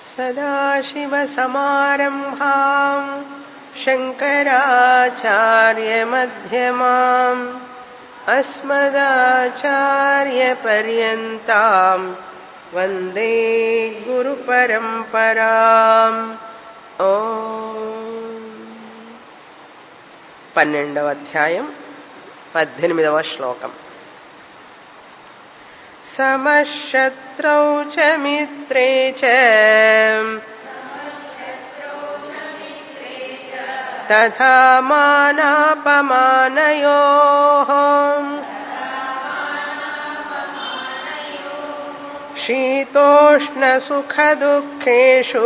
सदाशिवसमारम्भाम् शङ्कराचार्यमध्यमाम् अस्मदाचार्यपर्यन्ताम् वन्दे गुरुपरम्पराम् ఓ పన్నెండవ అధ్యాయం పద్దెనిమిదవ శ్లోకం సమశత్రౌ చ మిత్రే చ తథా మానాపమానయోః शीतोष्णसुखदुःखेषु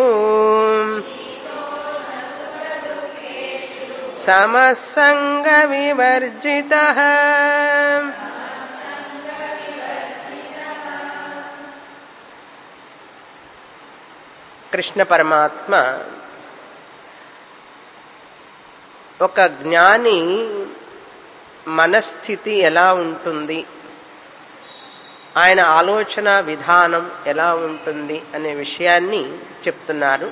समसङ्गविवर्जितः కృష్ణ పరమాత్మ ఒక జ్ఞాని మనస్థితి ఎలా ఉంటుంది ఆయన ఆలోచన విధానం ఎలా ఉంటుంది అనే విషయాన్ని చెప్తున్నారు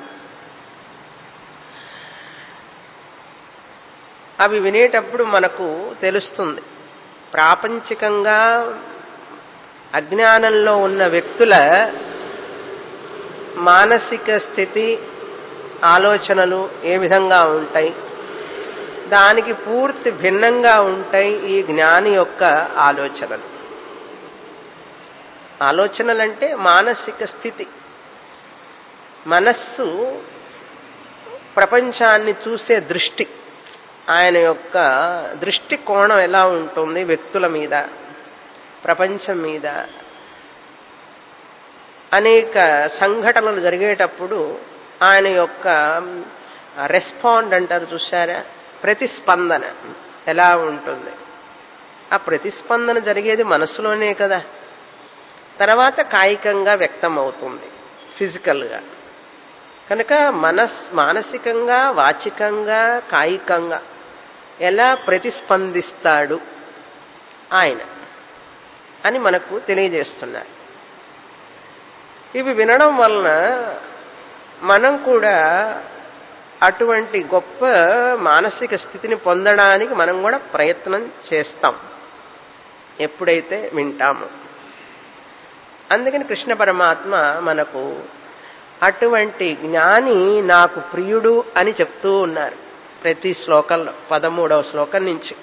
అవి వినేటప్పుడు మనకు తెలుస్తుంది ప్రాపంచికంగా అజ్ఞానంలో ఉన్న వ్యక్తుల మానసిక స్థితి ఆలోచనలు ఏ విధంగా ఉంటాయి దానికి పూర్తి భిన్నంగా ఉంటాయి ఈ జ్ఞాని యొక్క ఆలోచనలు ఆలోచనలంటే మానసిక స్థితి మనస్సు ప్రపంచాన్ని చూసే దృష్టి ఆయన యొక్క దృష్టి కోణం ఎలా ఉంటుంది వ్యక్తుల మీద ప్రపంచం మీద అనేక సంఘటనలు జరిగేటప్పుడు ఆయన యొక్క రెస్పాండ్ అంటారు చూసారా ప్రతిస్పందన ఎలా ఉంటుంది ఆ ప్రతిస్పందన జరిగేది మనస్సులోనే కదా తర్వాత కాయికంగా వ్యక్తం అవుతుంది ఫిజికల్గా కనుక మనస్ మానసికంగా వాచికంగా కాయికంగా ఎలా ప్రతిస్పందిస్తాడు ఆయన అని మనకు తెలియజేస్తున్నారు ఇవి వినడం వలన మనం కూడా అటువంటి గొప్ప మానసిక స్థితిని పొందడానికి మనం కూడా ప్రయత్నం చేస్తాం ఎప్పుడైతే వింటామో అందుకని కృష్ణ పరమాత్మ మనకు అటువంటి జ్ఞాని నాకు ప్రియుడు అని చెప్తూ ఉన్నారు ప్రతి శ్లోకంలో పదమూడవ శ్లోకం నుంచి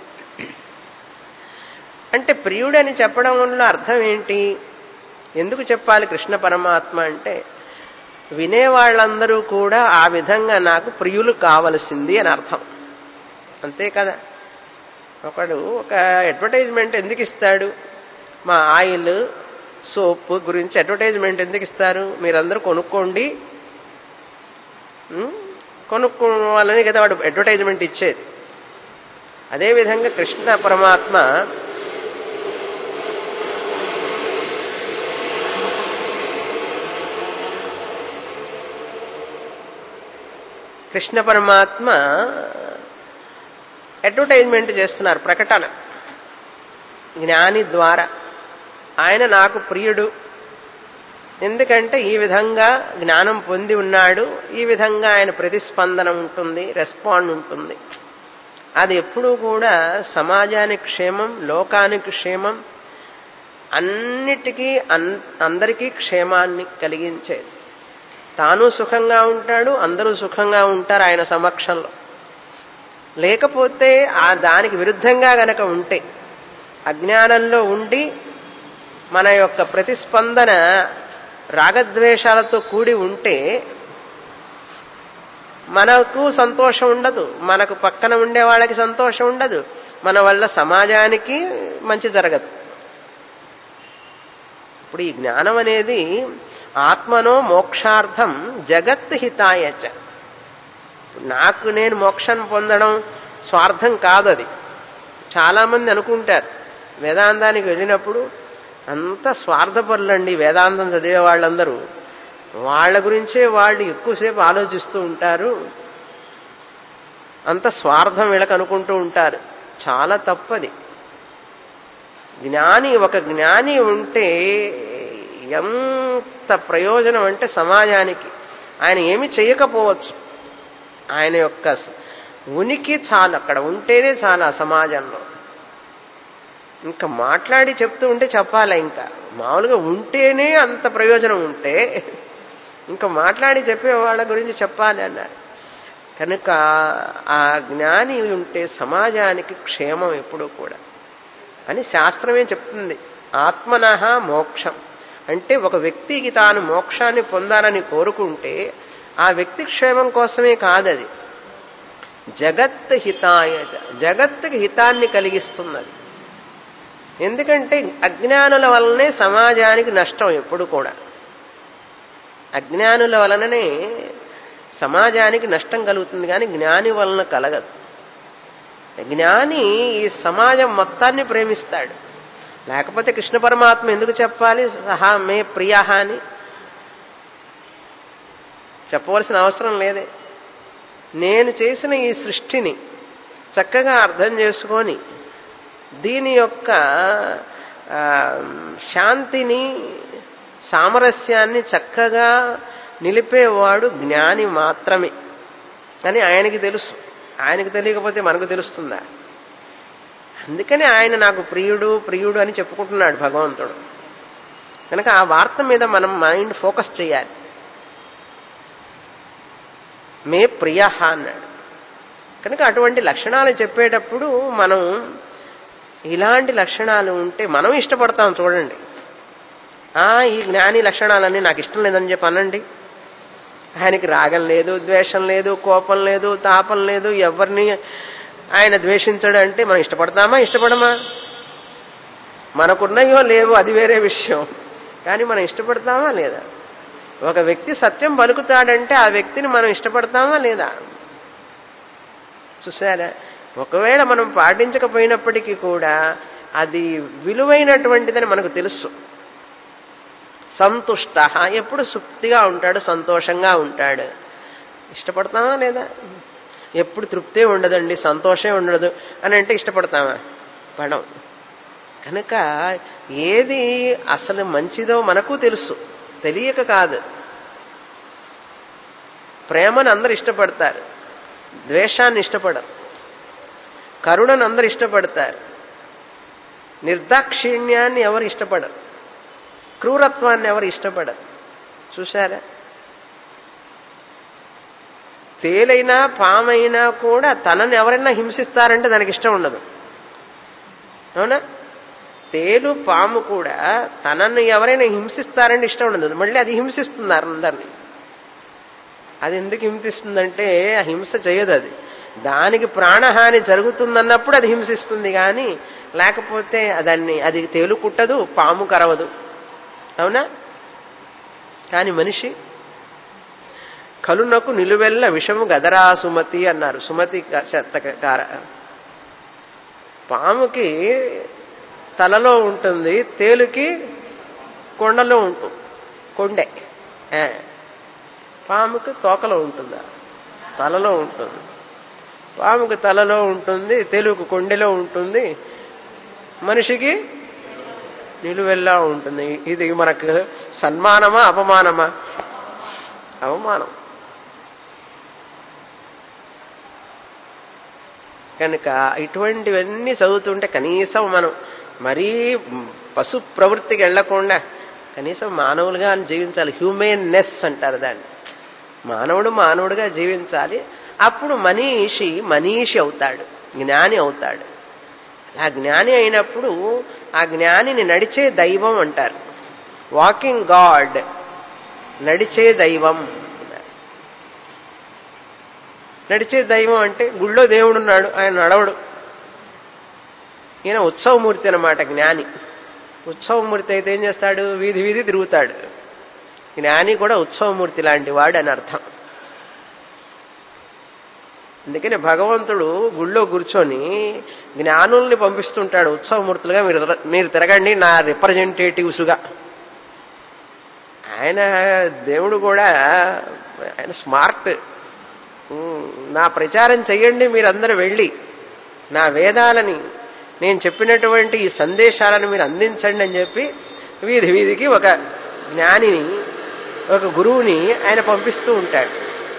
అంటే ప్రియుడని చెప్పడం వల్ల అర్థం ఏంటి ఎందుకు చెప్పాలి కృష్ణ పరమాత్మ అంటే వినేవాళ్ళందరూ కూడా ఆ విధంగా నాకు ప్రియులు కావలసింది అని అర్థం అంతే కదా ఒకడు ఒక అడ్వర్టైజ్మెంట్ ఎందుకు ఇస్తాడు మా ఆయిల్ సోప్ గురించి అడ్వర్టైజ్మెంట్ ఎందుకు ఇస్తారు మీరందరూ కొనుక్కోండి కొనుక్కోవాలని కదా వాడు అడ్వర్టైజ్మెంట్ ఇచ్చేది అదేవిధంగా కృష్ణ పరమాత్మ కృష్ణ పరమాత్మ అడ్వర్టైజ్మెంట్ చేస్తున్నారు ప్రకటన జ్ఞాని ద్వారా ఆయన నాకు ప్రియుడు ఎందుకంటే ఈ విధంగా జ్ఞానం పొంది ఉన్నాడు ఈ విధంగా ఆయన ప్రతిస్పందన ఉంటుంది రెస్పాండ్ ఉంటుంది అది ఎప్పుడూ కూడా సమాజానికి క్షేమం లోకానికి క్షేమం అన్నిటికీ అందరికీ క్షేమాన్ని కలిగించేది తాను సుఖంగా ఉంటాడు అందరూ సుఖంగా ఉంటారు ఆయన సమక్షంలో లేకపోతే ఆ దానికి విరుద్ధంగా గనక ఉంటే అజ్ఞానంలో ఉండి మన యొక్క ప్రతిస్పందన రాగద్వేషాలతో కూడి ఉంటే మనకు సంతోషం ఉండదు మనకు పక్కన ఉండే వాళ్ళకి సంతోషం ఉండదు మన వల్ల సమాజానికి మంచి జరగదు ఇప్పుడు ఈ జ్ఞానం అనేది ఆత్మనో మోక్షార్థం జగత్ హితాయచ నాకు నేను మోక్షం పొందడం స్వార్థం కాదు అది చాలామంది అనుకుంటారు వేదాంతానికి వెళ్ళినప్పుడు అంత స్వార్థపరులండి వేదాంతం చదివే వాళ్ళందరూ వాళ్ళ గురించే వాళ్ళు ఎక్కువసేపు ఆలోచిస్తూ ఉంటారు అంత స్వార్థం వీళ్ళకి అనుకుంటూ ఉంటారు చాలా తప్పది జ్ఞాని ఒక జ్ఞాని ఉంటే ఎంత ప్రయోజనం అంటే సమాజానికి ఆయన ఏమి చేయకపోవచ్చు ఆయన యొక్క ఉనికి చాలు అక్కడ ఉంటేనే చాలు ఆ సమాజంలో ఇంకా మాట్లాడి చెప్తూ ఉంటే చెప్పాలి ఇంకా మామూలుగా ఉంటేనే అంత ప్రయోజనం ఉంటే ఇంకా మాట్లాడి చెప్పే వాళ్ళ గురించి చెప్పాలి అన్నారు కనుక ఆ జ్ఞాని ఉంటే సమాజానికి క్షేమం ఎప్పుడూ కూడా అని శాస్త్రమే చెప్తుంది ఆత్మనః మోక్షం అంటే ఒక వ్యక్తికి తాను మోక్షాన్ని పొందాలని కోరుకుంటే ఆ వ్యక్తి క్షేమం కోసమే కాదది జగత్ హితాయ చ. జగత్తుకి హితాన్ని కలిగిస్తున్నది ఎందుకంటే అజ్ఞానుల వల్లనే సమాజానికి నష్టం ఎప్పుడు కూడా అజ్ఞానుల వలననే సమాజానికి నష్టం కలుగుతుంది కానీ జ్ఞాని వలన కలగదు జ్ఞాని ఈ సమాజం మొత్తాన్ని ప్రేమిస్తాడు లేకపోతే కృష్ణ పరమాత్మ ఎందుకు చెప్పాలి సహా మే ప్రియ అని చెప్పవలసిన అవసరం లేదే నేను చేసిన ఈ సృష్టిని చక్కగా అర్థం చేసుకొని దీని యొక్క ఆ, శాంతిని సామరస్యాన్ని చక్కగా నిలిపేవాడు జ్ఞాని మాత్రమే అని ఆయనకి తెలుసు ఆయనకు తెలియకపోతే మనకు తెలుస్తుందా అందుకని ఆయన నాకు ప్రియుడు ప్రియుడు అని చెప్పుకుంటున్నాడు భగవంతుడు కనుక ఆ వార్త మీద మనం మైండ్ ఫోకస్ చేయాలి మే ప్రియ అన్నాడు కనుక అటువంటి లక్షణాలు చెప్పేటప్పుడు మనం ఇలాంటి లక్షణాలు ఉంటే మనం ఇష్టపడతాం చూడండి ఆ ఈ జ్ఞాని లక్షణాలన్నీ నాకు ఇష్టం లేదని చెప్పి అనండి ఆయనకి రాగం లేదు ద్వేషం లేదు కోపం లేదు తాపం లేదు ఎవరిని ఆయన ద్వేషించడు అంటే మనం ఇష్టపడతామా ఇష్టపడమా మనకున్నాయో లేవో అది వేరే విషయం కానీ మనం ఇష్టపడతామా లేదా ఒక వ్యక్తి సత్యం పలుకుతాడంటే ఆ వ్యక్తిని మనం ఇష్టపడతామా లేదా చూసారా ఒకవేళ మనం పాటించకపోయినప్పటికీ కూడా అది విలువైనటువంటిదని మనకు తెలుసు సంతుష్ట ఎప్పుడు సుప్తిగా ఉంటాడు సంతోషంగా ఉంటాడు ఇష్టపడతామా లేదా ఎప్పుడు తృప్తే ఉండదండి సంతోషమే ఉండదు అని అంటే ఇష్టపడతామా పడం కనుక ఏది అసలు మంచిదో మనకు తెలుసు తెలియక కాదు ప్రేమను అందరు ఇష్టపడతారు ద్వేషాన్ని ఇష్టపడరు కరుణను అందరు ఇష్టపడతారు నిర్దాక్షిణ్యాన్ని ఎవరు ఇష్టపడరు క్రూరత్వాన్ని ఎవరు ఇష్టపడరు చూశారా తేలైనా పామైనా కూడా తనని ఎవరైనా హింసిస్తారంటే దానికి ఇష్టం ఉండదు అవునా తేలు పాము కూడా తనని ఎవరైనా హింసిస్తారంటే ఇష్టం ఉండదు మళ్ళీ అది హింసిస్తున్నారు అందరినీ అది ఎందుకు హింసిస్తుందంటే ఆ హింస చేయదు అది దానికి ప్రాణహాని జరుగుతుందన్నప్పుడు అది హింసిస్తుంది కానీ లేకపోతే దాన్ని అది తేలు కుట్టదు పాము కరవదు అవునా కానీ మనిషి కలునకు నిలువెల్ల విషము గదరా సుమతి అన్నారు సుమతి శతకార పాముకి తలలో ఉంటుంది తేలుకి కొండలో ఉంటుంది కొండే ఆ. పాముకి తోకలో ఉంటుందా తలలో ఉంటుంది పాముకి తలలో ఉంటుంది తెలుగు కొండెలో ఉంటుంది మనిషికి నిలువెల్లా ఉంటుంది ఇది మనకు సన్మానమా అపమానమా అవమానం కనుక ఇటువంటివన్నీ చదువుతుంటే కనీసం మనం మరీ పశు ప్రవృత్తికి వెళ్లకుండా కనీసం మానవులుగా జీవించాలి హ్యూమెన్నెస్ అంటారు దాన్ని మానవుడు మానవుడిగా జీవించాలి అప్పుడు మనీషి మనీషి అవుతాడు జ్ఞాని అవుతాడు ఆ జ్ఞాని అయినప్పుడు ఆ జ్ఞానిని నడిచే దైవం అంటారు వాకింగ్ గాడ్ నడిచే దైవం నడిచే దైవం అంటే గుళ్ళో దేవుడున్నాడు ఆయన నడవడు ఈయన ఉత్సవమూర్తి అనమాట జ్ఞాని ఉత్సవమూర్తి అయితే ఏం చేస్తాడు వీధి వీధి తిరుగుతాడు జ్ఞాని కూడా ఉత్సవమూర్తి లాంటి వాడు అని అర్థం అందుకని భగవంతుడు గుళ్ళో కూర్చొని జ్ఞానుల్ని పంపిస్తుంటాడు ఉత్సవమూర్తులుగా మీరు మీరు తిరగండి నా రిప్రజెంటేటివ్స్గా ఆయన దేవుడు కూడా ఆయన స్మార్ట్ నా ప్రచారం చెయ్యండి మీరందరూ వెళ్ళి నా వేదాలని నేను చెప్పినటువంటి ఈ సందేశాలను మీరు అందించండి అని చెప్పి వీధి వీధికి ఒక జ్ఞానిని ఒక గురువుని ఆయన పంపిస్తూ ఉంటాడు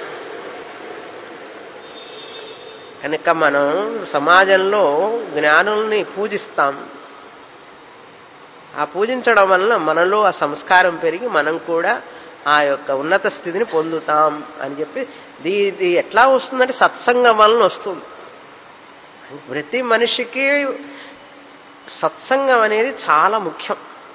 కనుక మనం సమాజంలో జ్ఞానుల్ని పూజిస్తాం ఆ పూజించడం వలన మనలో ఆ సంస్కారం పెరిగి మనం కూడా ఆ యొక్క ఉన్నత స్థితిని పొందుతాం అని చెప్పి ఇది ఇది ఎట్లా వస్తుందంటే సత్సంగం వలన వస్తుంది ప్రతి మనిషికి సత్సంగం అనేది చాలా ముఖ్యం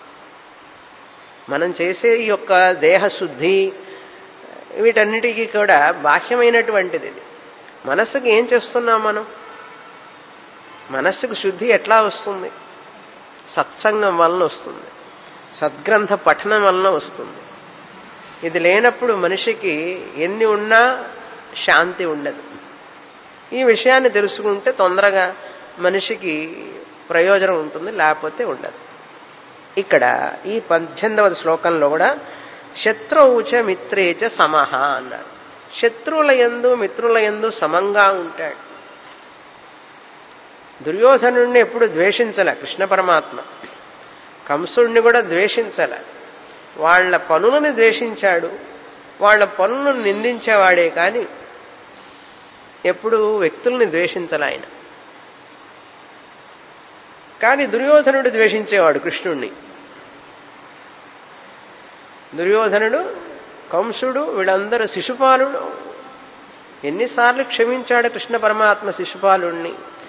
మనం చేసే ఈ యొక్క దేహశుద్ధి వీటన్నిటికీ కూడా బాహ్యమైనటువంటిది ఇది మనస్సుకి ఏం చేస్తున్నాం మనం మనస్సుకు శుద్ధి ఎట్లా వస్తుంది సత్సంగం వలన వస్తుంది సద్గ్రంథ పఠనం వలన వస్తుంది ఇది లేనప్పుడు మనిషికి ఎన్ని ఉన్నా శాంతి ఉండదు ఈ విషయాన్ని తెలుసుకుంటే తొందరగా మనిషికి ప్రయోజనం ఉంటుంది లేకపోతే ఉండదు ఇక్కడ ఈ పద్దెనిమిదవ శ్లోకంలో కూడా శత్రువుచ మిత్రేచ సమహ అన్నారు శత్రువుల ఎందు మిత్రుల ఎందు సమంగా ఉంటాడు దుర్యోధనుడిని ఎప్పుడు ద్వేషించలే కృష్ణ పరమాత్మ కంసుడిని కూడా ద్వేషించల వాళ్ళ పనులను ద్వేషించాడు వాళ్ళ పనులను నిందించేవాడే కానీ ఎప్పుడు వ్యక్తుల్ని ద్వేషించల ఆయన కానీ దుర్యోధనుడు ద్వేషించేవాడు కృష్ణుణ్ణి దుర్యోధనుడు కంసుడు వీళ్ళందరూ శిశుపాలుడు ఎన్నిసార్లు క్షమించాడు కృష్ణ పరమాత్మ శిశుపాలుణ్ణి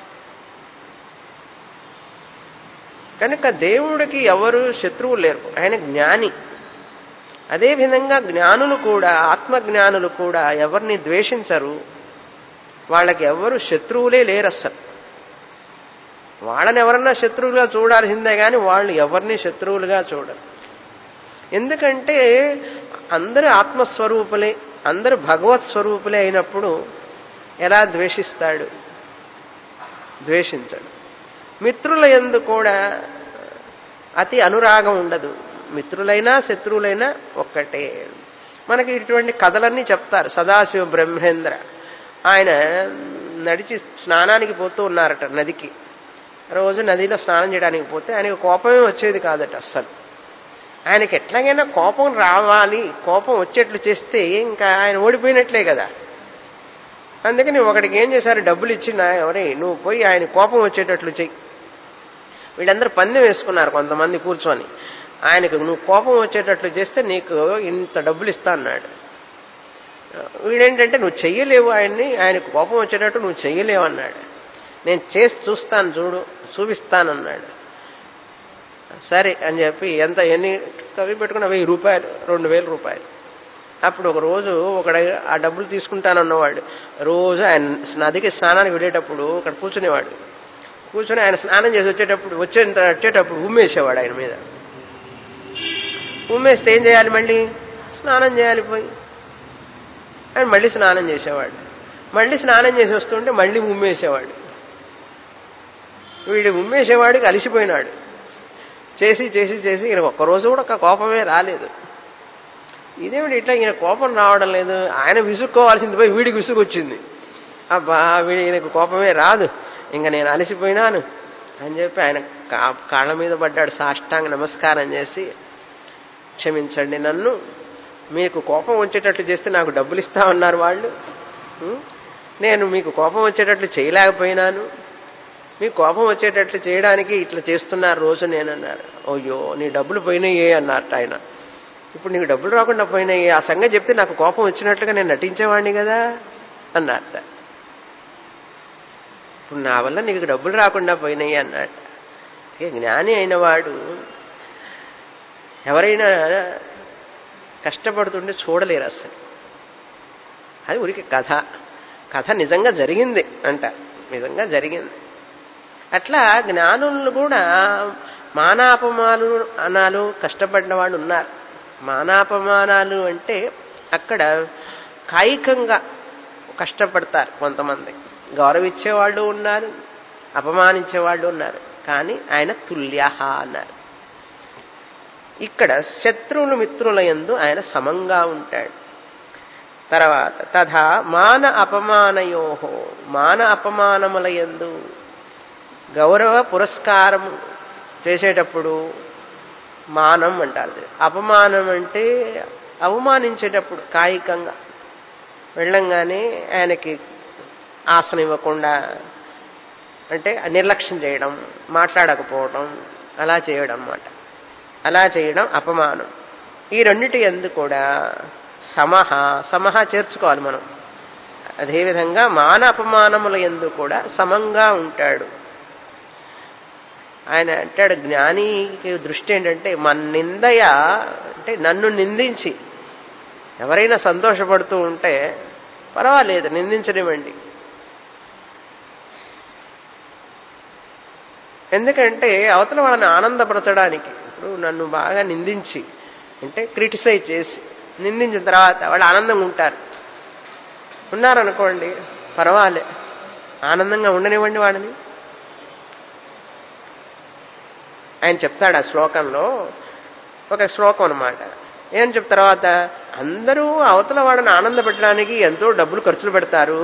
కనుక దేవుడికి ఎవరు శత్రువు లేరు ఆయన జ్ఞాని అదేవిధంగా జ్ఞానులు కూడా ఆత్మజ్ఞానులు కూడా ఎవరిని ద్వేషించరు వాళ్ళకి ఎవరు శత్రువులే లేరు అస్సలు వాళ్ళని ఎవరన్నా శత్రువులుగా చూడాల్సిందే కానీ వాళ్ళు ఎవరిని శత్రువులుగా చూడరు ఎందుకంటే అందరూ ఆత్మస్వరూపులే అందరూ భగవత్ స్వరూపులే అయినప్పుడు ఎలా ద్వేషిస్తాడు ద్వేషించడు మిత్రుల ఎందు కూడా అతి అనురాగం ఉండదు మిత్రులైనా శత్రువులైనా ఒక్కటే మనకి ఇటువంటి కథలన్నీ చెప్తారు సదాశివ బ్రహ్మేంద్ర ఆయన నడిచి స్నానానికి పోతూ ఉన్నారట నదికి రోజు నదిలో స్నానం చేయడానికి పోతే ఆయనకు కోపమే వచ్చేది కాదట అస్సలు ఆయనకి ఎట్లాగైనా కోపం రావాలి కోపం వచ్చేట్లు చేస్తే ఇంకా ఆయన ఓడిపోయినట్లే కదా అందుకని ఒకడికి ఏం చేశారు డబ్బులు ఇచ్చిన ఎవరే నువ్వు పోయి ఆయన కోపం వచ్చేటట్లు చెయ్యి వీళ్ళందరూ పందెం వేసుకున్నారు కొంతమంది కూర్చొని ఆయనకు నువ్వు కోపం వచ్చేటట్లు చేస్తే నీకు ఇంత డబ్బులు ఇస్తా అన్నాడు వీడేంటంటే నువ్వు చెయ్యలేవు ఆయన్ని ఆయనకు కోపం వచ్చేటట్టు నువ్వు చెయ్యలేవు అన్నాడు నేను చేసి చూస్తాను చూడు చూపిస్తానన్నాడు సరే అని చెప్పి ఎంత ఎన్ని కవి పెట్టుకున్న వెయ్యి రూపాయలు రెండు వేల రూపాయలు అప్పుడు ఒక రోజు ఒకడు ఆ డబ్బులు తీసుకుంటానన్నవాడు రోజు ఆయన నదికి స్నానానికి వెళ్ళేటప్పుడు అక్కడ కూర్చునేవాడు కూర్చొని ఆయన స్నానం చేసి వచ్చేటప్పుడు వచ్చే వచ్చేటప్పుడు ఉమ్మేసేవాడు ఆయన మీద ఉమ్మేస్తే ఏం చేయాలి మళ్ళీ స్నానం చేయాలి పోయి ఆయన మళ్ళీ స్నానం చేసేవాడు మళ్ళీ స్నానం చేసి వస్తుంటే మళ్ళీ ఉమ్మేసేవాడు వీడు ఉమ్మేసేవాడికి అలిసిపోయినాడు చేసి చేసి చేసి ఈయన ఒక్కరోజు కూడా ఒక కోపమే రాలేదు ఇదేమిటి ఇట్లా ఈయన కోపం రావడం లేదు ఆయన విసుక్కోవాల్సింది పోయి వీడికి విసుగు వచ్చింది అబ్బా వీడి ఈయనకు కోపమే రాదు ఇంకా నేను అలసిపోయినాను అని చెప్పి ఆయన కాళ్ళ మీద పడ్డాడు సాష్టాంగ నమస్కారం చేసి క్షమించండి నన్ను మీకు కోపం వచ్చేటట్లు చేస్తే నాకు డబ్బులు ఇస్తామన్నారు వాళ్ళు నేను మీకు కోపం వచ్చేటట్లు చేయలేకపోయినాను మీకు కోపం వచ్చేటట్లు చేయడానికి ఇట్లా చేస్తున్నారు రోజు నేనన్నారు అయ్యో నీ డబ్బులు పోయినాయే అన్నట్టు ఆయన ఇప్పుడు నీకు డబ్బులు రాకుండా పోయినాయి ఆ సంగతి చెప్తే నాకు కోపం వచ్చినట్లుగా నేను నటించేవాడిని కదా అన్నట్ట ఇప్పుడు నా వల్ల నీకు డబ్బులు రాకుండా పోయినాయి అన్నట్ట జ్ఞాని అయిన వాడు ఎవరైనా కష్టపడుతుంటే చూడలేరు అసలు అది ఊరికి కథ కథ నిజంగా జరిగింది అంట నిజంగా జరిగింది అట్లా జ్ఞానులు కూడా మానాపమానాలు అనాలు కష్టపడిన వాళ్ళు ఉన్నారు మానాపమానాలు అంటే అక్కడ కాయికంగా కష్టపడతారు కొంతమంది గౌరవించే వాళ్ళు ఉన్నారు అపమానించే వాళ్ళు ఉన్నారు కానీ ఆయన తుల్యహ అన్నారు ఇక్కడ శత్రువులు మిత్రుల ఎందు ఆయన సమంగా ఉంటాడు తర్వాత తథా మాన అపమానయోహో మాన అపమానముల ఎందు గౌరవ పురస్కారం చేసేటప్పుడు మానం అంటారు అపమానం అంటే అవమానించేటప్పుడు కాయికంగా వెళ్ళంగానే ఆయనకి ఆసనం ఇవ్వకుండా అంటే నిర్లక్ష్యం చేయడం మాట్లాడకపోవడం అలా చేయడం అన్నమాట అలా చేయడం అపమానం ఈ రెండిటి ఎందు కూడా సమహ సమహ చేర్చుకోవాలి మనం అదేవిధంగా మాన అపమానముల ఎందు కూడా సమంగా ఉంటాడు ఆయన అంటాడు జ్ఞానికి దృష్టి ఏంటంటే మన నిందయ అంటే నన్ను నిందించి ఎవరైనా సంతోషపడుతూ ఉంటే పర్వాలేదు నిందించనివ్వండి ఎందుకంటే అవతల వాళ్ళని ఆనందపరచడానికి ఇప్పుడు నన్ను బాగా నిందించి అంటే క్రిటిసైజ్ చేసి నిందించిన తర్వాత వాళ్ళు ఆనందంగా ఉంటారు ఉన్నారనుకోండి పర్వాలే ఆనందంగా ఉండనివ్వండి వాడిని ఆయన చెప్తాడు ఆ శ్లోకంలో ఒక శ్లోకం అనమాట ఏం చెప్ తర్వాత అందరూ అవతల వాడిని ఆనంద పెట్టడానికి ఎంతో డబ్బులు ఖర్చులు పెడతారు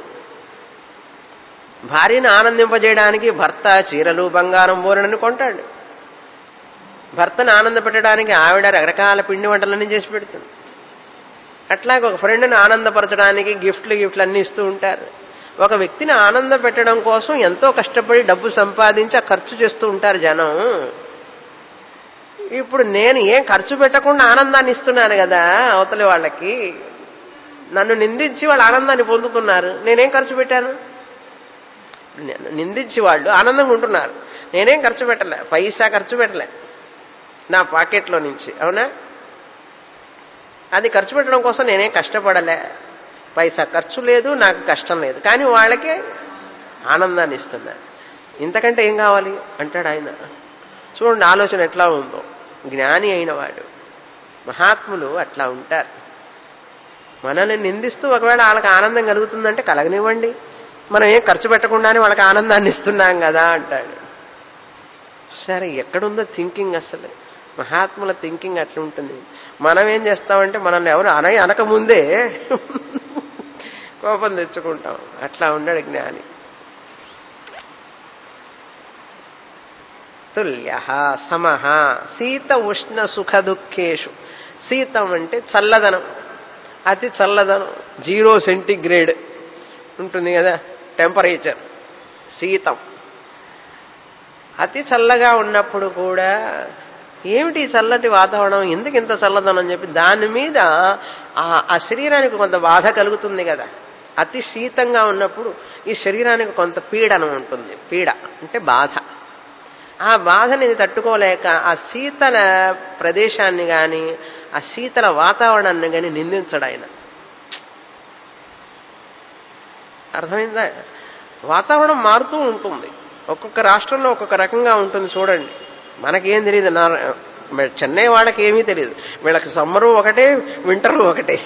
భార్యను ఆనందింపజేయడానికి భర్త చీరలు బంగారం బోరనని కొంటాడు భర్తను ఆనంద పెట్టడానికి ఆవిడ రకరకాల పిండి వంటలన్నీ చేసి పెడుతుంది అట్లాగే ఒక ఫ్రెండ్ని ఆనందపరచడానికి గిఫ్ట్లు గిఫ్ట్లు అన్నీ ఇస్తూ ఉంటారు ఒక వ్యక్తిని ఆనంద పెట్టడం కోసం ఎంతో కష్టపడి డబ్బు సంపాదించి ఆ ఖర్చు చేస్తూ ఉంటారు జనం ఇప్పుడు నేను ఏం ఖర్చు పెట్టకుండా ఆనందాన్ని ఇస్తున్నాను కదా అవతలి వాళ్ళకి నన్ను నిందించి వాళ్ళు ఆనందాన్ని పొందుతున్నారు నేనేం ఖర్చు పెట్టాను నిందించి వాళ్ళు ఆనందంగా ఉంటున్నారు నేనేం ఖర్చు పెట్టలే పైసా ఖర్చు పెట్టలే నా పాకెట్లో నుంచి అవునా అది ఖర్చు పెట్టడం కోసం నేనేం కష్టపడలే పైసా ఖర్చు లేదు నాకు కష్టం లేదు కానీ వాళ్ళకి ఆనందాన్ని ఇస్తున్నా ఇంతకంటే ఏం కావాలి అంటాడు ఆయన చూడండి ఆలోచన ఎట్లా ఉందో జ్ఞాని అయిన వాడు మహాత్ములు అట్లా ఉంటారు మనల్ని నిందిస్తూ ఒకవేళ వాళ్ళకి ఆనందం కలుగుతుందంటే కలగనివ్వండి మనం ఏం ఖర్చు పెట్టకుండానే వాళ్ళకి ఆనందాన్ని ఇస్తున్నాం కదా అంటాడు సరే ఎక్కడుందో థింకింగ్ అసలు మహాత్ముల థింకింగ్ అట్లా ఉంటుంది మనం ఏం చేస్తామంటే మనల్ని ఎవరు అన అనకముందే కోపం తెచ్చుకుంటాం అట్లా ఉన్నాడు జ్ఞాని తుల్య సమహ శీత ఉష్ణ సుఖ దుఃఖేషు శీతం అంటే చల్లదనం అతి చల్లదనం జీరో సెంటిగ్రేడ్ ఉంటుంది కదా టెంపరేచర్ శీతం అతి చల్లగా ఉన్నప్పుడు కూడా ఏమిటి చల్లటి వాతావరణం ఎందుకు ఇంత చల్లదనం అని చెప్పి దాని మీద ఆ శరీరానికి కొంత బాధ కలుగుతుంది కదా అతి శీతంగా ఉన్నప్పుడు ఈ శరీరానికి కొంత పీడనం ఉంటుంది పీడ అంటే బాధ ఆ బాధని తట్టుకోలేక ఆ శీతల ప్రదేశాన్ని కానీ ఆ శీతల వాతావరణాన్ని కానీ నిందించడు ఆయన అర్థమైందా వాతావరణం మారుతూ ఉంటుంది ఒక్కొక్క రాష్ట్రంలో ఒక్కొక్క రకంగా ఉంటుంది చూడండి మనకేం తెలియదు నా చెన్నై వాళ్ళకి ఏమీ తెలియదు వీళ్ళకి సమ్మరు ఒకటే వింటరు ఒకటే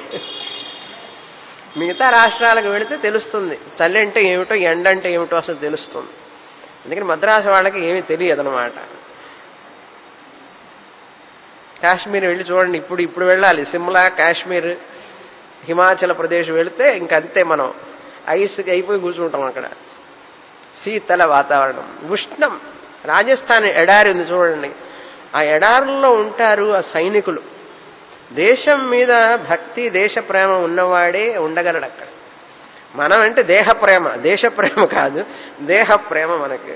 మిగతా రాష్ట్రాలకు వెళితే తెలుస్తుంది చలి అంటే ఏమిటో ఎండ అంటే ఏమిటో అసలు తెలుస్తుంది అందుకని మద్రాసు వాళ్ళకి ఏమీ తెలియదు అనమాట కాశ్మీర్ వెళ్ళి చూడండి ఇప్పుడు ఇప్పుడు వెళ్ళాలి సిమ్లా కాశ్మీర్ హిమాచల్ ప్రదేశ్ వెళితే ఇంకంతే మనం ఐస్ అయిపోయి కూర్చుంటాం అక్కడ శీతల వాతావరణం ఉష్ణం రాజస్థాన్ ఎడారి ఉంది చూడండి ఆ ఎడారుల్లో ఉంటారు ఆ సైనికులు దేశం మీద భక్తి దేశ ప్రేమ ఉన్నవాడే ఉండగలడు అక్కడ మనం అంటే దేహ ప్రేమ దేశ ప్రేమ కాదు దేహ ప్రేమ మనకి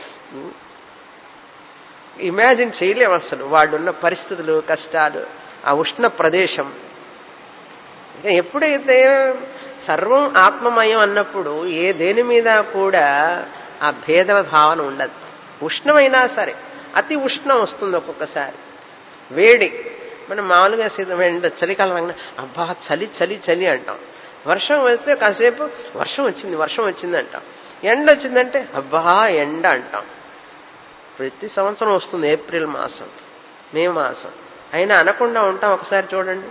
ఇమాజిన్ చేయలేం అసలు వాళ్ళున్న పరిస్థితులు కష్టాలు ఆ ఉష్ణ ప్రదేశం ఎప్పుడైతే సర్వం ఆత్మమయం అన్నప్పుడు ఏ దేని మీద కూడా ఆ భేద భావన ఉండదు ఉష్ణమైనా సరే అతి ఉష్ణం వస్తుంది ఒక్కొక్కసారి వేడి మనం మామూలుగా ఎండ చలికాలం అబ్బా చలి చలి చలి అంటాం వర్షం వస్తే కాసేపు వర్షం వచ్చింది వర్షం వచ్చింది అంటాం ఎండ వచ్చిందంటే అబ్బా ఎండ అంటాం ప్రతి సంవత్సరం వస్తుంది ఏప్రిల్ మాసం మే మాసం అయినా అనకుండా ఉంటాం ఒకసారి చూడండి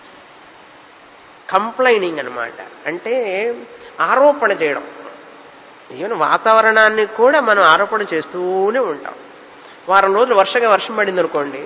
కంప్లైనింగ్ అనమాట అంటే ఆరోపణ చేయడం ఈవెన్ వాతావరణాన్ని కూడా మనం ఆరోపణ చేస్తూనే ఉంటాం వారం రోజులు వర్షంగా వర్షం పడింది అనుకోండి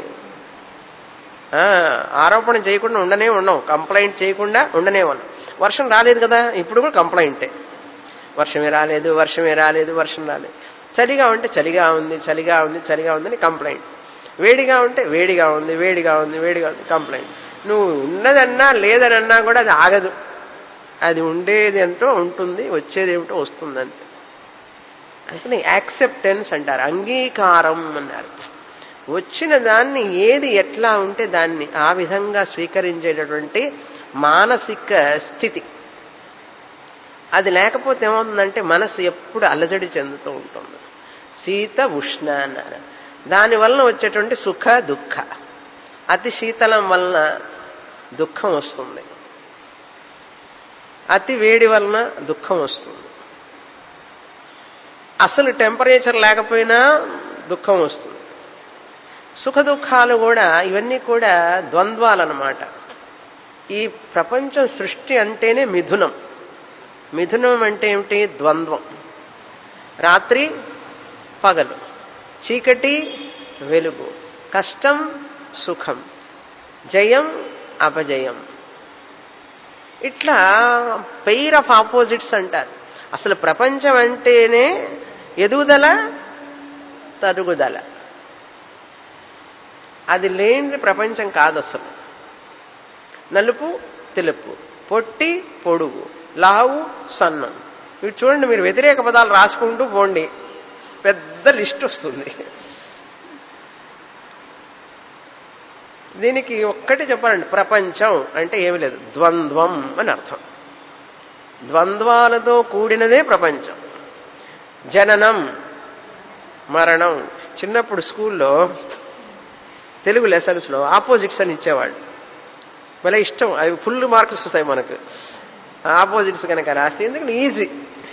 ఆరోపణ చేయకుండా ఉండనే ఉన్నాం కంప్లైంట్ చేయకుండా ఉండనే ఉన్నాం వర్షం రాలేదు కదా ఇప్పుడు కూడా కంప్లైంటే వర్షమే రాలేదు వర్షమే రాలేదు వర్షం రాలేదు చలిగా ఉంటే చలిగా ఉంది చలిగా ఉంది చలిగా ఉందని కంప్లైంట్ వేడిగా ఉంటే వేడిగా ఉంది వేడిగా ఉంది వేడిగా ఉంది కంప్లైంట్ నువ్వు ఉన్నదన్నా లేదనన్నా కూడా అది ఆగదు అది ఉండేది ఏంటో ఉంటుంది వచ్చేది ఏమిటో వస్తుందంతే అందుకని యాక్సెప్టెన్స్ అంటారు అంగీకారం అన్నారు వచ్చిన దాన్ని ఏది ఎట్లా ఉంటే దాన్ని ఆ విధంగా స్వీకరించేటటువంటి మానసిక స్థితి అది లేకపోతే ఏమవుతుందంటే మనసు ఎప్పుడు అలజడి చెందుతూ ఉంటుంది శీత ఉష్ణ అన్నారు దాని వలన వచ్చేటువంటి సుఖ దుఃఖ అతి శీతలం వలన దుఃఖం వస్తుంది అతి వేడి వలన దుఃఖం వస్తుంది అసలు టెంపరేచర్ లేకపోయినా దుఃఖం వస్తుంది సుఖ దుఃఖాలు కూడా ఇవన్నీ కూడా ద్వంద్వాలన్నమాట ఈ ప్రపంచం సృష్టి అంటేనే మిథునం మిథునం అంటే ఏమిటి ద్వంద్వం రాత్రి పగలు చీకటి వెలుగు కష్టం సుఖం జయం అపజయం ఇట్లా పెయిర్ ఆఫ్ ఆపోజిట్స్ అంటారు అసలు ప్రపంచం అంటేనే ఎదుగుదల తరుగుదల అది లేని ప్రపంచం కాదు అసలు నలుపు తెలుపు పొట్టి పొడుగు లావు సన్నం ఇవి చూడండి మీరు వ్యతిరేక పదాలు రాసుకుంటూ పోండి పెద్ద లిస్ట్ వస్తుంది దీనికి ఒక్కటి చెప్పాలండి ప్రపంచం అంటే ఏమి లేదు ద్వంద్వం అని అర్థం ద్వంద్వాలతో కూడినదే ప్రపంచం జననం మరణం చిన్నప్పుడు స్కూల్లో తెలుగు లెసన్స్లో ఆపోజిట్స్ అని ఇచ్చేవాళ్ళు భలే ఇష్టం అవి ఫుల్ మార్క్స్ వస్తాయి మనకు ఆపోజిట్స్ కనుక రాస్తే ఎందుకంటే ఈజీ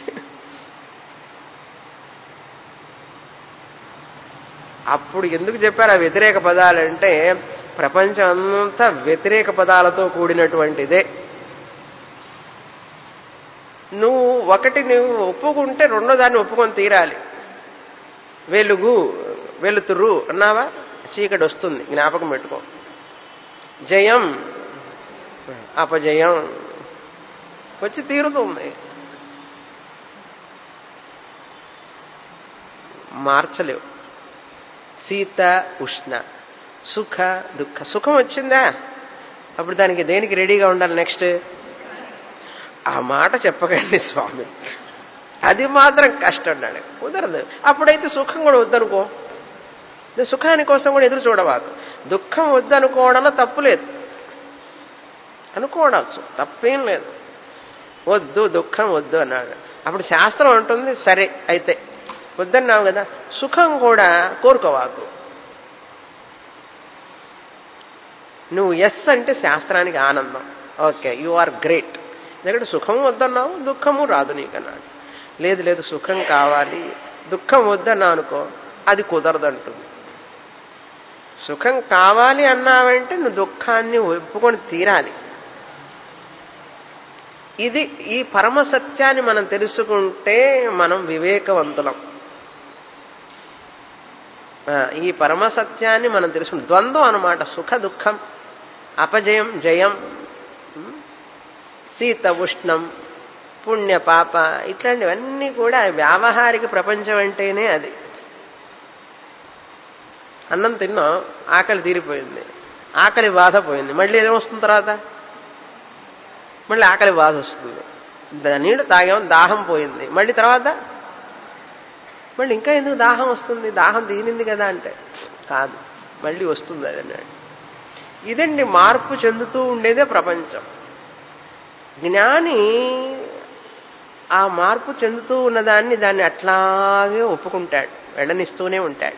అప్పుడు ఎందుకు చెప్పారు ఆ వ్యతిరేక పదాలంటే ప్రపంచం అంతా వ్యతిరేక పదాలతో కూడినటువంటిదే నువ్వు ఒకటి నువ్వు ఒప్పుకుంటే రెండో దాన్ని ఒప్పుకొని తీరాలి వెలుగు వెలుతురు అన్నావా చీకటి వస్తుంది జ్ఞాపకం పెట్టుకో జయం అపజయం వచ్చి తీరుతుంది మార్చలేవు శీత ఉష్ణ సుఖ దుఃఖ సుఖం వచ్చిందా అప్పుడు దానికి దేనికి రెడీగా ఉండాలి నెక్స్ట్ ఆ మాట చెప్పకండి స్వామి అది మాత్రం కష్టం అన్నాడు కుదరదు అప్పుడైతే సుఖం కూడా వద్దనుకో సుఖాని కోసం కూడా ఎదురు చూడవాకు దుఃఖం వద్దనుకోవడంలో తప్పు లేదు అనుకోవచ్చు తప్పేం లేదు వద్దు దుఃఖం వద్దు అన్నాడు అప్పుడు శాస్త్రం అంటుంది సరే అయితే వద్దన్నావు కదా సుఖం కూడా కోరుకోవాకు నువ్వు ఎస్ అంటే శాస్త్రానికి ఆనందం ఓకే యు ఆర్ గ్రేట్ ఎందుకంటే సుఖం వద్దన్నావు దుఃఖము రాదు నీకన్నాడు లేదు లేదు సుఖం కావాలి దుఃఖం వద్దన్నా అనుకో అది కుదరదంటుంది సుఖం కావాలి అన్నావంటే నువ్వు దుఃఖాన్ని ఒప్పుకొని తీరాలి ఇది ఈ పరమ సత్యాన్ని మనం తెలుసుకుంటే మనం వివేకవంతులం ఈ పరమ సత్యాన్ని మనం తెలుసుకుంటాం ద్వంద్వం అనమాట సుఖ దుఃఖం అపజయం జయం శీత ఉష్ణం పుణ్య పాప ఇట్లాంటివన్నీ కూడా వ్యావహారిక ప్రపంచం అంటేనే అది అన్నం తిన్నాం ఆకలి తీరిపోయింది ఆకలి బాధ పోయింది మళ్ళీ ఏమొస్తుంది తర్వాత మళ్ళీ ఆకలి బాధ వస్తుంది నీళ్లు తాగాం దాహం పోయింది మళ్ళీ తర్వాత మళ్ళీ ఇంకా ఎందుకు దాహం వస్తుంది దాహం తీరింది కదా అంటే కాదు మళ్ళీ వస్తుంది అది అన్నాడు ఇదండి మార్పు చెందుతూ ఉండేదే ప్రపంచం జ్ఞాని ఆ మార్పు చెందుతూ ఉన్నదాన్ని దాన్ని అట్లాగే ఒప్పుకుంటాడు వెళ్ళనిస్తూనే ఉంటాడు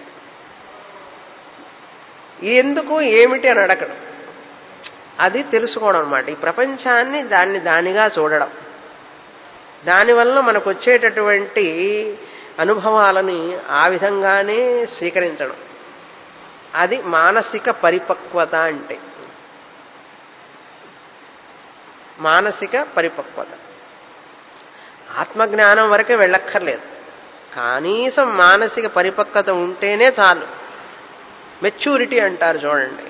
ఎందుకు ఏమిటి అని అడగడం అది తెలుసుకోవడం అనమాట ఈ ప్రపంచాన్ని దాన్ని దానిగా చూడడం దానివల్ల మనకు వచ్చేటటువంటి అనుభవాలని ఆ విధంగానే స్వీకరించడం అది మానసిక పరిపక్వత అంటే మానసిక పరిపక్వత ఆత్మజ్ఞానం వరకే వెళ్ళక్కర్లేదు కనీసం మానసిక పరిపక్వత ఉంటేనే చాలు మెచ్యూరిటీ అంటారు చూడండి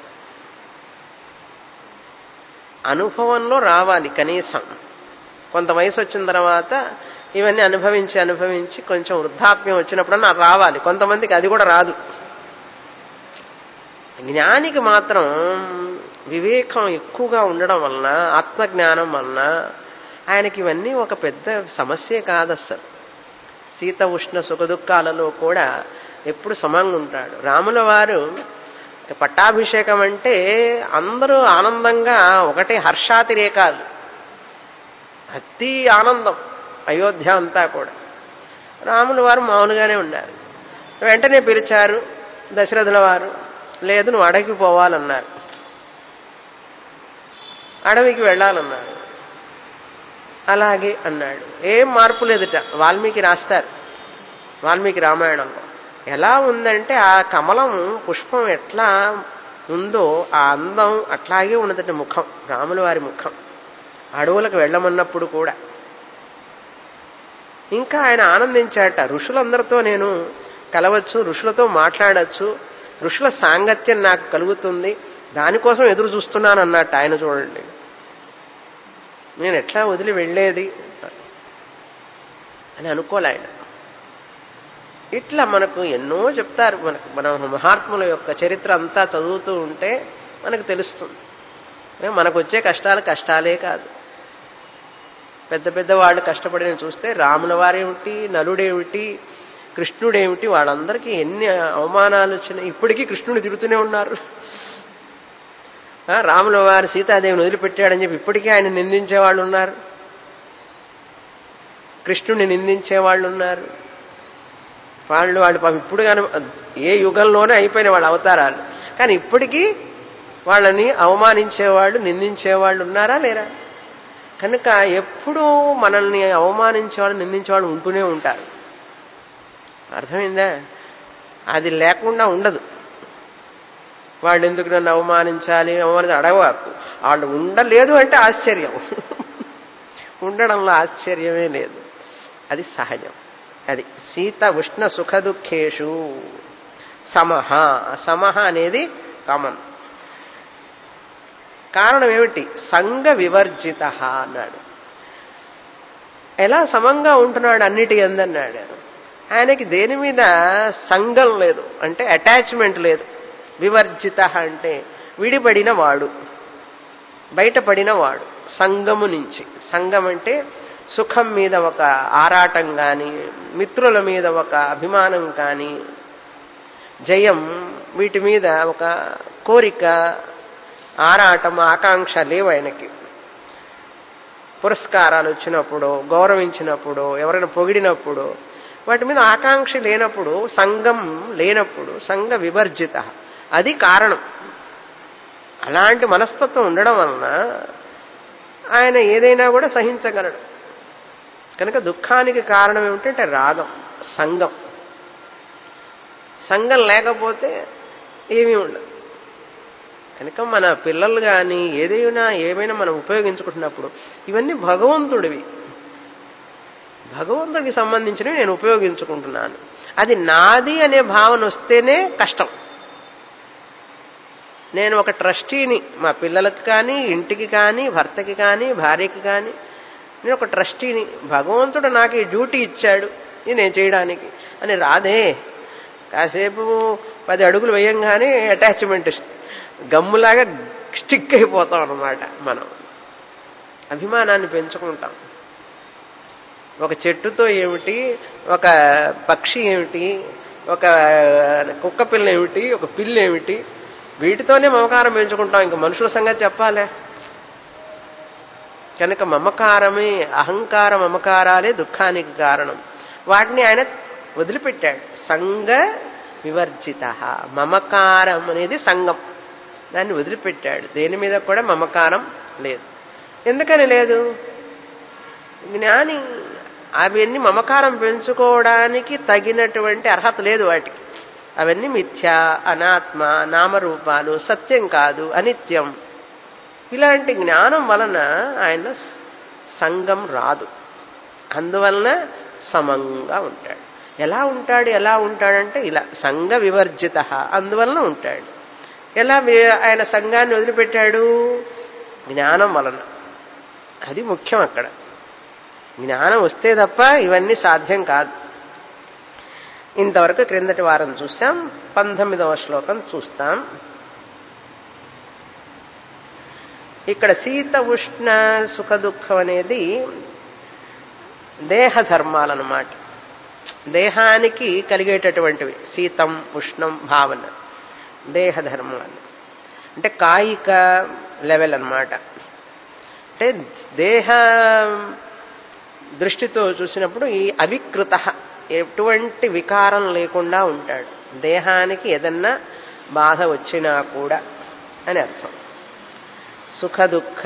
అనుభవంలో రావాలి కనీసం కొంత వయసు వచ్చిన తర్వాత ఇవన్నీ అనుభవించి అనుభవించి కొంచెం వృద్ధాప్యం వచ్చినప్పుడన్నా రావాలి కొంతమందికి అది కూడా రాదు జ్ఞానికి మాత్రం వివేకం ఎక్కువగా ఉండడం వలన ఆత్మజ్ఞానం వలన ఆయనకి ఇవన్నీ ఒక పెద్ద సమస్యే కాదు అసలు సీత ఉష్ణ సుఖదుఖాలలో కూడా ఎప్పుడు సమంగా ఉంటాడు రాముల వారు పట్టాభిషేకం అంటే అందరూ ఆనందంగా ఒకటే హర్షాతిరేకాలు అతి ఆనందం అయోధ్య అంతా కూడా రాముల వారు మామూలుగానే ఉన్నారు వెంటనే పిలిచారు దశరథుల వారు లేదు నువ్వు అడవికి పోవాలన్నారు అడవికి వెళ్ళాలన్నారు అలాగే అన్నాడు ఏం మార్పు లేదుట వాల్మీకి రాస్తారు వాల్మీకి రామాయణంలో ఎలా ఉందంటే ఆ కమలం పుష్పం ఎట్లా ఉందో ఆ అందం అట్లాగే ఉన్నదట ముఖం రాముల వారి ముఖం అడవులకు వెళ్ళమన్నప్పుడు కూడా ఇంకా ఆయన ఆనందించాట ఋషులందరితో నేను కలవచ్చు ఋషులతో మాట్లాడచ్చు ఋషుల సాంగత్యం నాకు కలుగుతుంది దానికోసం ఎదురు చూస్తున్నాను అన్నట్టు ఆయన చూడండి నేను ఎట్లా వదిలి వెళ్ళేది అని అనుకోలే ఆయన ఇట్లా మనకు ఎన్నో చెప్తారు మనకు మన మహాత్ముల యొక్క చరిత్ర అంతా చదువుతూ ఉంటే మనకు తెలుస్తుంది మనకు వచ్చే కష్టాలు కష్టాలే కాదు పెద్ద పెద్ద వాళ్ళు కష్టపడిన చూస్తే రాముల వారేమిటి నలుడేమిటి కృష్ణుడేమిటి వాళ్ళందరికీ ఎన్ని అవమానాలు వచ్చినాయి ఇప్పటికీ కృష్ణుని తిడుతూనే ఉన్నారు రాముల వారు సీతాదేవిని వదిలిపెట్టాడని చెప్పి ఇప్పటికీ ఆయన నిందించే వాళ్ళు ఉన్నారు కృష్ణుని నిందించే వాళ్ళు ఉన్నారు వాళ్ళు వాళ్ళు పాపం ఇప్పుడు కానీ ఏ యుగంలోనే అయిపోయిన వాళ్ళ అవతారాలు కానీ ఇప్పటికీ వాళ్ళని అవమానించేవాళ్ళు నిందించేవాళ్ళు ఉన్నారా లేరా కనుక ఎప్పుడూ మనల్ని అవమానించేవాళ్ళు నిందించేవాళ్ళు ఉంటూనే ఉంటారు అర్థమైందా అది లేకుండా ఉండదు వాళ్ళు ఎందుకు నన్ను అవమానించాలి అవమానించాలి అడగవాకు వాళ్ళు ఉండలేదు అంటే ఆశ్చర్యం ఉండడంలో ఆశ్చర్యమే లేదు అది సహజం అది సీత ఉష్ణ సుఖ దుఃఖేషు సమహ సమహ అనేది కామన్ కారణం ఏమిటి సంఘ వివర్జిత అన్నాడు ఎలా సమంగా ఉంటున్నాడు అన్నిటి అందన్నాడు ఆయనకి దేని మీద సంఘం లేదు అంటే అటాచ్మెంట్ లేదు వివర్జిత అంటే విడిపడిన వాడు బయటపడిన వాడు సంఘము నుంచి సంఘం అంటే సుఖం మీద ఒక ఆరాటం కానీ మిత్రుల మీద ఒక అభిమానం కానీ జయం వీటి మీద ఒక కోరిక ఆరాటం ఆకాంక్ష లేవు ఆయనకి పురస్కారాలు వచ్చినప్పుడు గౌరవించినప్పుడు ఎవరైనా పొగిడినప్పుడు వాటి మీద ఆకాంక్ష లేనప్పుడు సంఘం లేనప్పుడు సంఘ వివర్జిత అది కారణం అలాంటి మనస్తత్వం ఉండడం వలన ఆయన ఏదైనా కూడా సహించగలడు కనుక దుఃఖానికి కారణం ఏమిటంటే రాగం సంఘం సంఘం లేకపోతే ఏమీ ఉండదు కనుక మన పిల్లలు కానీ ఏదైనా ఏమైనా మనం ఉపయోగించుకుంటున్నప్పుడు ఇవన్నీ భగవంతుడివి భగవంతుడికి సంబంధించినవి నేను ఉపయోగించుకుంటున్నాను అది నాది అనే భావన వస్తేనే కష్టం నేను ఒక ట్రస్టీని మా పిల్లలకు కానీ ఇంటికి కానీ భర్తకి కానీ భార్యకి కానీ నేను ఒక ట్రస్టీని భగవంతుడు నాకు ఈ డ్యూటీ ఇచ్చాడు ఇది నేను చేయడానికి అని రాదే కాసేపు పది అడుగులు వేయంగానే అటాచ్మెంట్ గమ్ములాగా స్టిక్ అయిపోతాం అన్నమాట మనం అభిమానాన్ని పెంచుకుంటాం ఒక చెట్టుతో ఏమిటి ఒక పక్షి ఏమిటి ఒక కుక్క పిల్ల ఏమిటి ఒక పిల్లి ఏమిటి వీటితోనే మమకారం పెంచుకుంటాం ఇంకా మనుషుల సంగతి చెప్పాలే కనుక మమకారమే అహంకార మమకారాలే దుఃఖానికి కారణం వాటిని ఆయన వదిలిపెట్టాడు సంఘ వివర్జిత మమకారం అనేది సంఘం దాన్ని వదిలిపెట్టాడు దేని మీద కూడా మమకారం లేదు ఎందుకని లేదు జ్ఞాని అవన్నీ మమకారం పెంచుకోవడానికి తగినటువంటి అర్హత లేదు వాటికి అవన్నీ మిథ్య అనాత్మ నామరూపాలు సత్యం కాదు అనిత్యం ఇలాంటి జ్ఞానం వలన ఆయన సంఘం రాదు అందువలన సమంగా ఉంటాడు ఎలా ఉంటాడు ఎలా ఉంటాడంటే ఇలా సంఘ వివర్జిత అందువలన ఉంటాడు ఎలా ఆయన సంఘాన్ని వదిలిపెట్టాడు జ్ఞానం వలన అది ముఖ్యం అక్కడ జ్ఞానం వస్తే తప్ప ఇవన్నీ సాధ్యం కాదు ఇంతవరకు క్రిందటి వారం చూసాం పంతొమ్మిదవ శ్లోకం చూస్తాం ఇక్కడ శీత ఉష్ణ సుఖ దుఃఖం అనేది దేహ ధర్మాలన్నమాట దేహానికి కలిగేటటువంటివి శీతం ఉష్ణం భావన దేహ ధర్మాలు అంటే కాయిక లెవెల్ అన్నమాట అంటే దేహ దృష్టితో చూసినప్పుడు ఈ అవికృత ఎటువంటి వికారం లేకుండా ఉంటాడు దేహానికి ఏదన్నా బాధ వచ్చినా కూడా అని అర్థం సుఖ దుఃఖ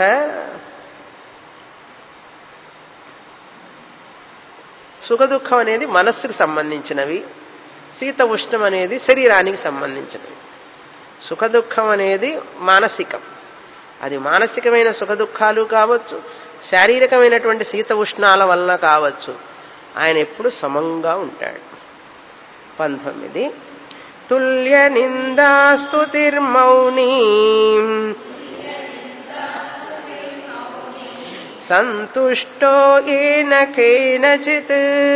సుఖ దుఃఖం అనేది మనస్సుకు సంబంధించినవి శీత ఉష్ణం అనేది శరీరానికి సంబంధించినవి సుఖ దుఃఖం అనేది మానసికం అది మానసికమైన సుఖ దుఃఖాలు కావచ్చు శారీరకమైనటువంటి శీత ఉష్ణాల వలన కావచ్చు ఆయన ఎప్పుడు సమంగా ఉంటాడు పంతొమ్మిది తుల్య నిందాస్తుతిర్మౌని సంతుష్టో ఏన కేనచిత్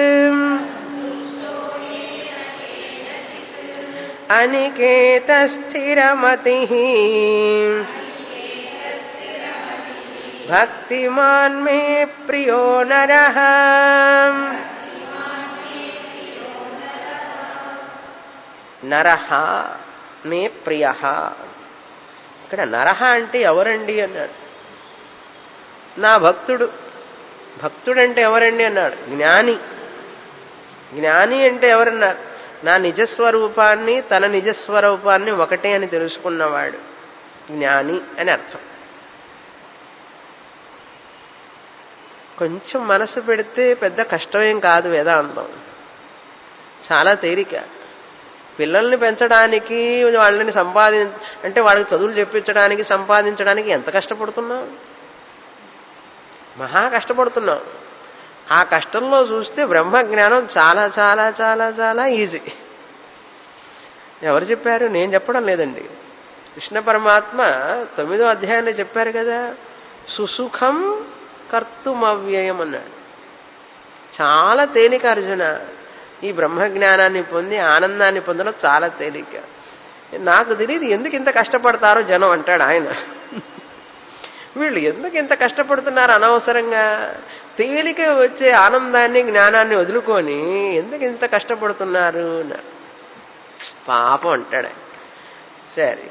అనికేత స్థిరమతి భక్తిమాన్ మే ప్రియో నర నరహ మే ప్రియ ఇక్కడ నరహ అంటే ఎవరండి అన్నాడు నా భక్తుడు భక్తుడంటే ఎవరండి అన్నాడు జ్ఞాని జ్ఞాని అంటే ఎవరన్నారు నా నిజస్వరూపాన్ని తన నిజస్వరూపాన్ని ఒకటే అని తెలుసుకున్నవాడు జ్ఞాని అని అర్థం కొంచెం మనసు పెడితే పెద్ద కష్టమేం కాదు వేదాంతం చాలా తేలిక పిల్లల్ని పెంచడానికి వాళ్ళని సంపాది అంటే వాళ్ళకి చదువులు చెప్పించడానికి సంపాదించడానికి ఎంత కష్టపడుతున్నాం మహా కష్టపడుతున్నాం ఆ కష్టంలో చూస్తే బ్రహ్మ జ్ఞానం చాలా చాలా చాలా చాలా ఈజీ ఎవరు చెప్పారు నేను చెప్పడం లేదండి కృష్ణ పరమాత్మ తొమ్మిదో అధ్యాయంలో చెప్పారు కదా సుసుఖం కర్తుమవ్యయం అన్నాడు చాలా తేలిక అర్జున ఈ బ్రహ్మజ్ఞానాన్ని పొంది ఆనందాన్ని పొందడం చాలా తేలిక నాకు తెలియదు ఎందుకు ఇంత కష్టపడతారో జనం అంటాడు ఆయన వీళ్ళు ఎందుకు ఇంత కష్టపడుతున్నారు అనవసరంగా తేలిక వచ్చే ఆనందాన్ని జ్ఞానాన్ని వదులుకొని ఎందుకు ఇంత కష్టపడుతున్నారు పాపం అంటాడు ఆయన సరే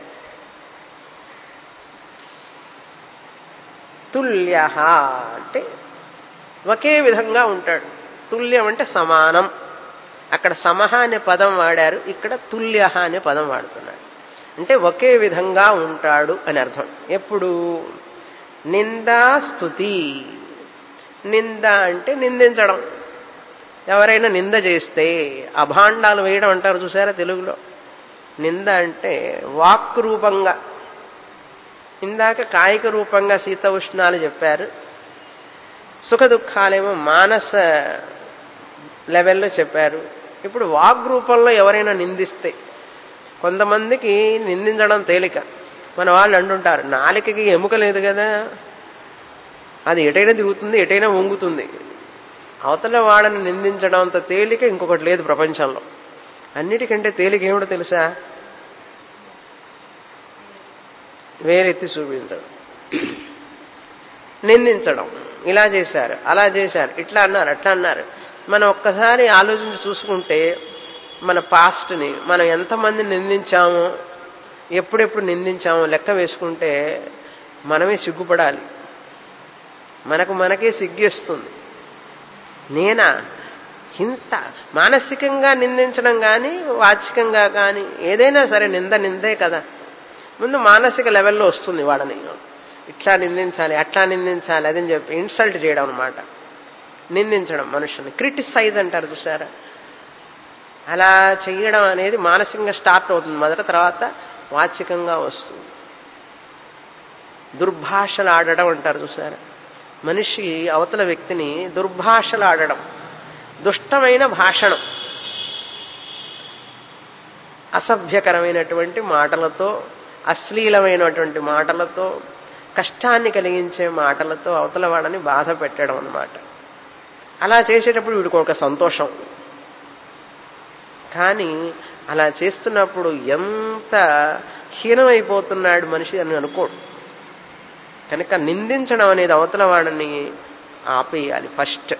తుల్య అంటే ఒకే విధంగా ఉంటాడు తుల్యం అంటే సమానం అక్కడ సమహ అనే పదం వాడారు ఇక్కడ తుల్య అనే పదం వాడుతున్నాడు అంటే ఒకే విధంగా ఉంటాడు అని అర్థం ఎప్పుడు నిందా స్థుతి నింద అంటే నిందించడం ఎవరైనా నింద చేస్తే అభాండాలు వేయడం అంటారు చూసారా తెలుగులో నింద అంటే వాక్ రూపంగా ఇందాక కాయిక రూపంగా శీత ఉష్ణాలు చెప్పారు సుఖ దుఃఖాలేమో మానస లెవెల్లో చెప్పారు ఇప్పుడు వాగ్ రూపంలో ఎవరైనా నిందిస్తే కొంతమందికి నిందించడం తేలిక మన వాళ్ళు అంటుంటారు నాలికకి ఎముక లేదు కదా అది ఎటైనా తిరుగుతుంది ఎటైనా వంగుతుంది అవతల వాళ్ళని నిందించడం అంత తేలిక ఇంకొకటి లేదు ప్రపంచంలో అన్నిటికంటే తేలిక ఏమిటో తెలుసా వేరెత్తి చూపించడం నిందించడం ఇలా చేశారు అలా చేశారు ఇట్లా అన్నారు అట్లా అన్నారు మనం ఒక్కసారి ఆలోచించి చూసుకుంటే మన పాస్ట్ని మనం ఎంతమంది నిందించామో ఎప్పుడెప్పుడు నిందించామో లెక్క వేసుకుంటే మనమే సిగ్గుపడాలి మనకు మనకే సిగ్గేస్తుంది నేనా ఇంత మానసికంగా నిందించడం కానీ వాచికంగా కానీ ఏదైనా సరే నింద నిందే కదా ముందు మానసిక లెవెల్లో వస్తుంది వాడని ఇట్లా నిందించాలి అట్లా నిందించాలి అదని చెప్పి ఇన్సల్ట్ చేయడం అనమాట నిందించడం మనుషుల్ని క్రిటిసైజ్ అంటారు చూసారా అలా చేయడం అనేది మానసికంగా స్టార్ట్ అవుతుంది మొదట తర్వాత వాచికంగా వస్తుంది దుర్భాషలు ఆడడం అంటారు చూసారా మనిషి అవతల వ్యక్తిని దుర్భాషలు ఆడడం దుష్టమైన భాషణం అసభ్యకరమైనటువంటి మాటలతో అశ్లీలమైనటువంటి మాటలతో కష్టాన్ని కలిగించే మాటలతో అవతల వాడని బాధ పెట్టడం అనమాట అలా చేసేటప్పుడు వీడికి ఒక సంతోషం కానీ అలా చేస్తున్నప్పుడు ఎంత హీనమైపోతున్నాడు మనిషి అని అనుకోడు కనుక నిందించడం అనేది అవతల వాడిని ఆపేయాలి ఫస్ట్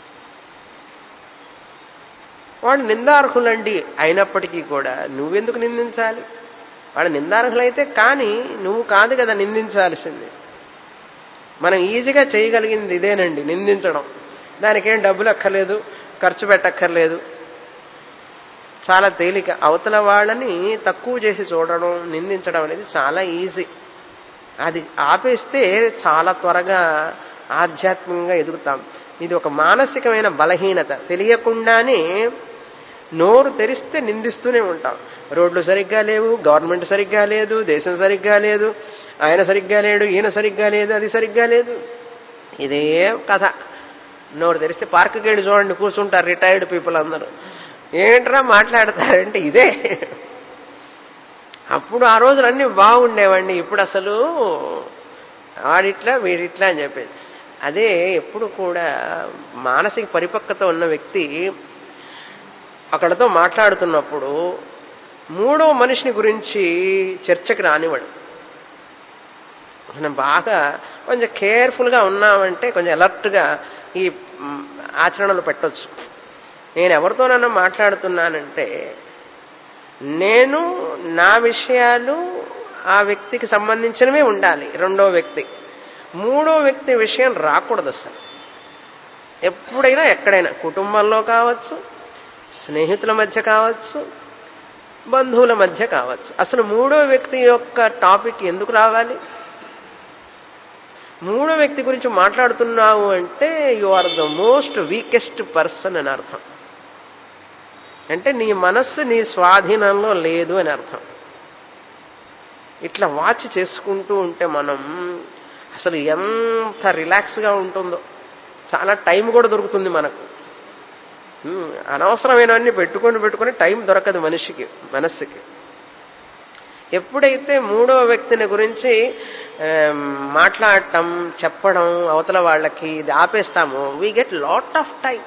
వాడు నిందార్హులండి అయినప్పటికీ కూడా నువ్వెందుకు నిందించాలి వాడు నిందార్హులైతే కానీ నువ్వు కాదు కదా నిందించాల్సింది మనం ఈజీగా చేయగలిగింది ఇదేనండి నిందించడం దానికేం డబ్బులు అక్కర్లేదు ఖర్చు పెట్టక్కర్లేదు చాలా తేలిక అవతల వాళ్ళని తక్కువ చేసి చూడడం నిందించడం అనేది చాలా ఈజీ అది ఆపేస్తే చాలా త్వరగా ఆధ్యాత్మికంగా ఎదుగుతాం ఇది ఒక మానసికమైన బలహీనత తెలియకుండానే నోరు తెరిస్తే నిందిస్తూనే ఉంటాం రోడ్లు సరిగ్గా లేవు గవర్నమెంట్ సరిగ్గా లేదు దేశం సరిగ్గా లేదు ఆయన సరిగ్గా లేడు ఈయన సరిగ్గా లేదు అది సరిగ్గా లేదు ఇదే కథ నోరు తెరిస్తే పార్కుకి వెళ్ళి చూడండి కూర్చుంటారు రిటైర్డ్ పీపుల్ అందరూ ఏంట్రా మాట్లాడతారంటే ఇదే అప్పుడు ఆ రోజులు అన్నీ బాగుండేవండి ఇప్పుడు అసలు వాడిట్లా వీడిట్లా అని చెప్పేది అదే ఎప్పుడు కూడా మానసిక పరిపక్వత ఉన్న వ్యక్తి అక్కడతో మాట్లాడుతున్నప్పుడు మూడో మనిషిని గురించి చర్చకు రానివాడు మనం బాగా కొంచెం కేర్ఫుల్గా ఉన్నామంటే కొంచెం అలర్ట్గా ఈ ఆచరణలు పెట్టవచ్చు నేను ఎవరితోనన్నా మాట్లాడుతున్నానంటే నేను నా విషయాలు ఆ వ్యక్తికి సంబంధించినవే ఉండాలి రెండో వ్యక్తి మూడో వ్యక్తి విషయం రాకూడదు అసలు ఎప్పుడైనా ఎక్కడైనా కుటుంబంలో కావచ్చు స్నేహితుల మధ్య కావచ్చు బంధువుల మధ్య కావచ్చు అసలు మూడో వ్యక్తి యొక్క టాపిక్ ఎందుకు రావాలి మూడో వ్యక్తి గురించి మాట్లాడుతున్నావు అంటే you are the most weakest person అని అర్థం అంటే నీ మనస్సు నీ స్వాధీనంలో లేదు అని అర్థం ఇట్లా వాచ్ చేసుకుంటూ ఉంటే మనం అసలు ఎంత రిలాక్స్గా ఉంటుందో చాలా టైం కూడా దొరుకుతుంది మనకు అనవసరమైనవన్నీ పెట్టుకొని పెట్టుకొని టైం దొరకదు మనిషికి మనస్సుకి ఎప్పుడైతే మూడో వ్యక్తిని గురించి మాట్లాడటం చెప్పడం అవతల వాళ్ళకి ఇది ఆపేస్తామో we get lot of time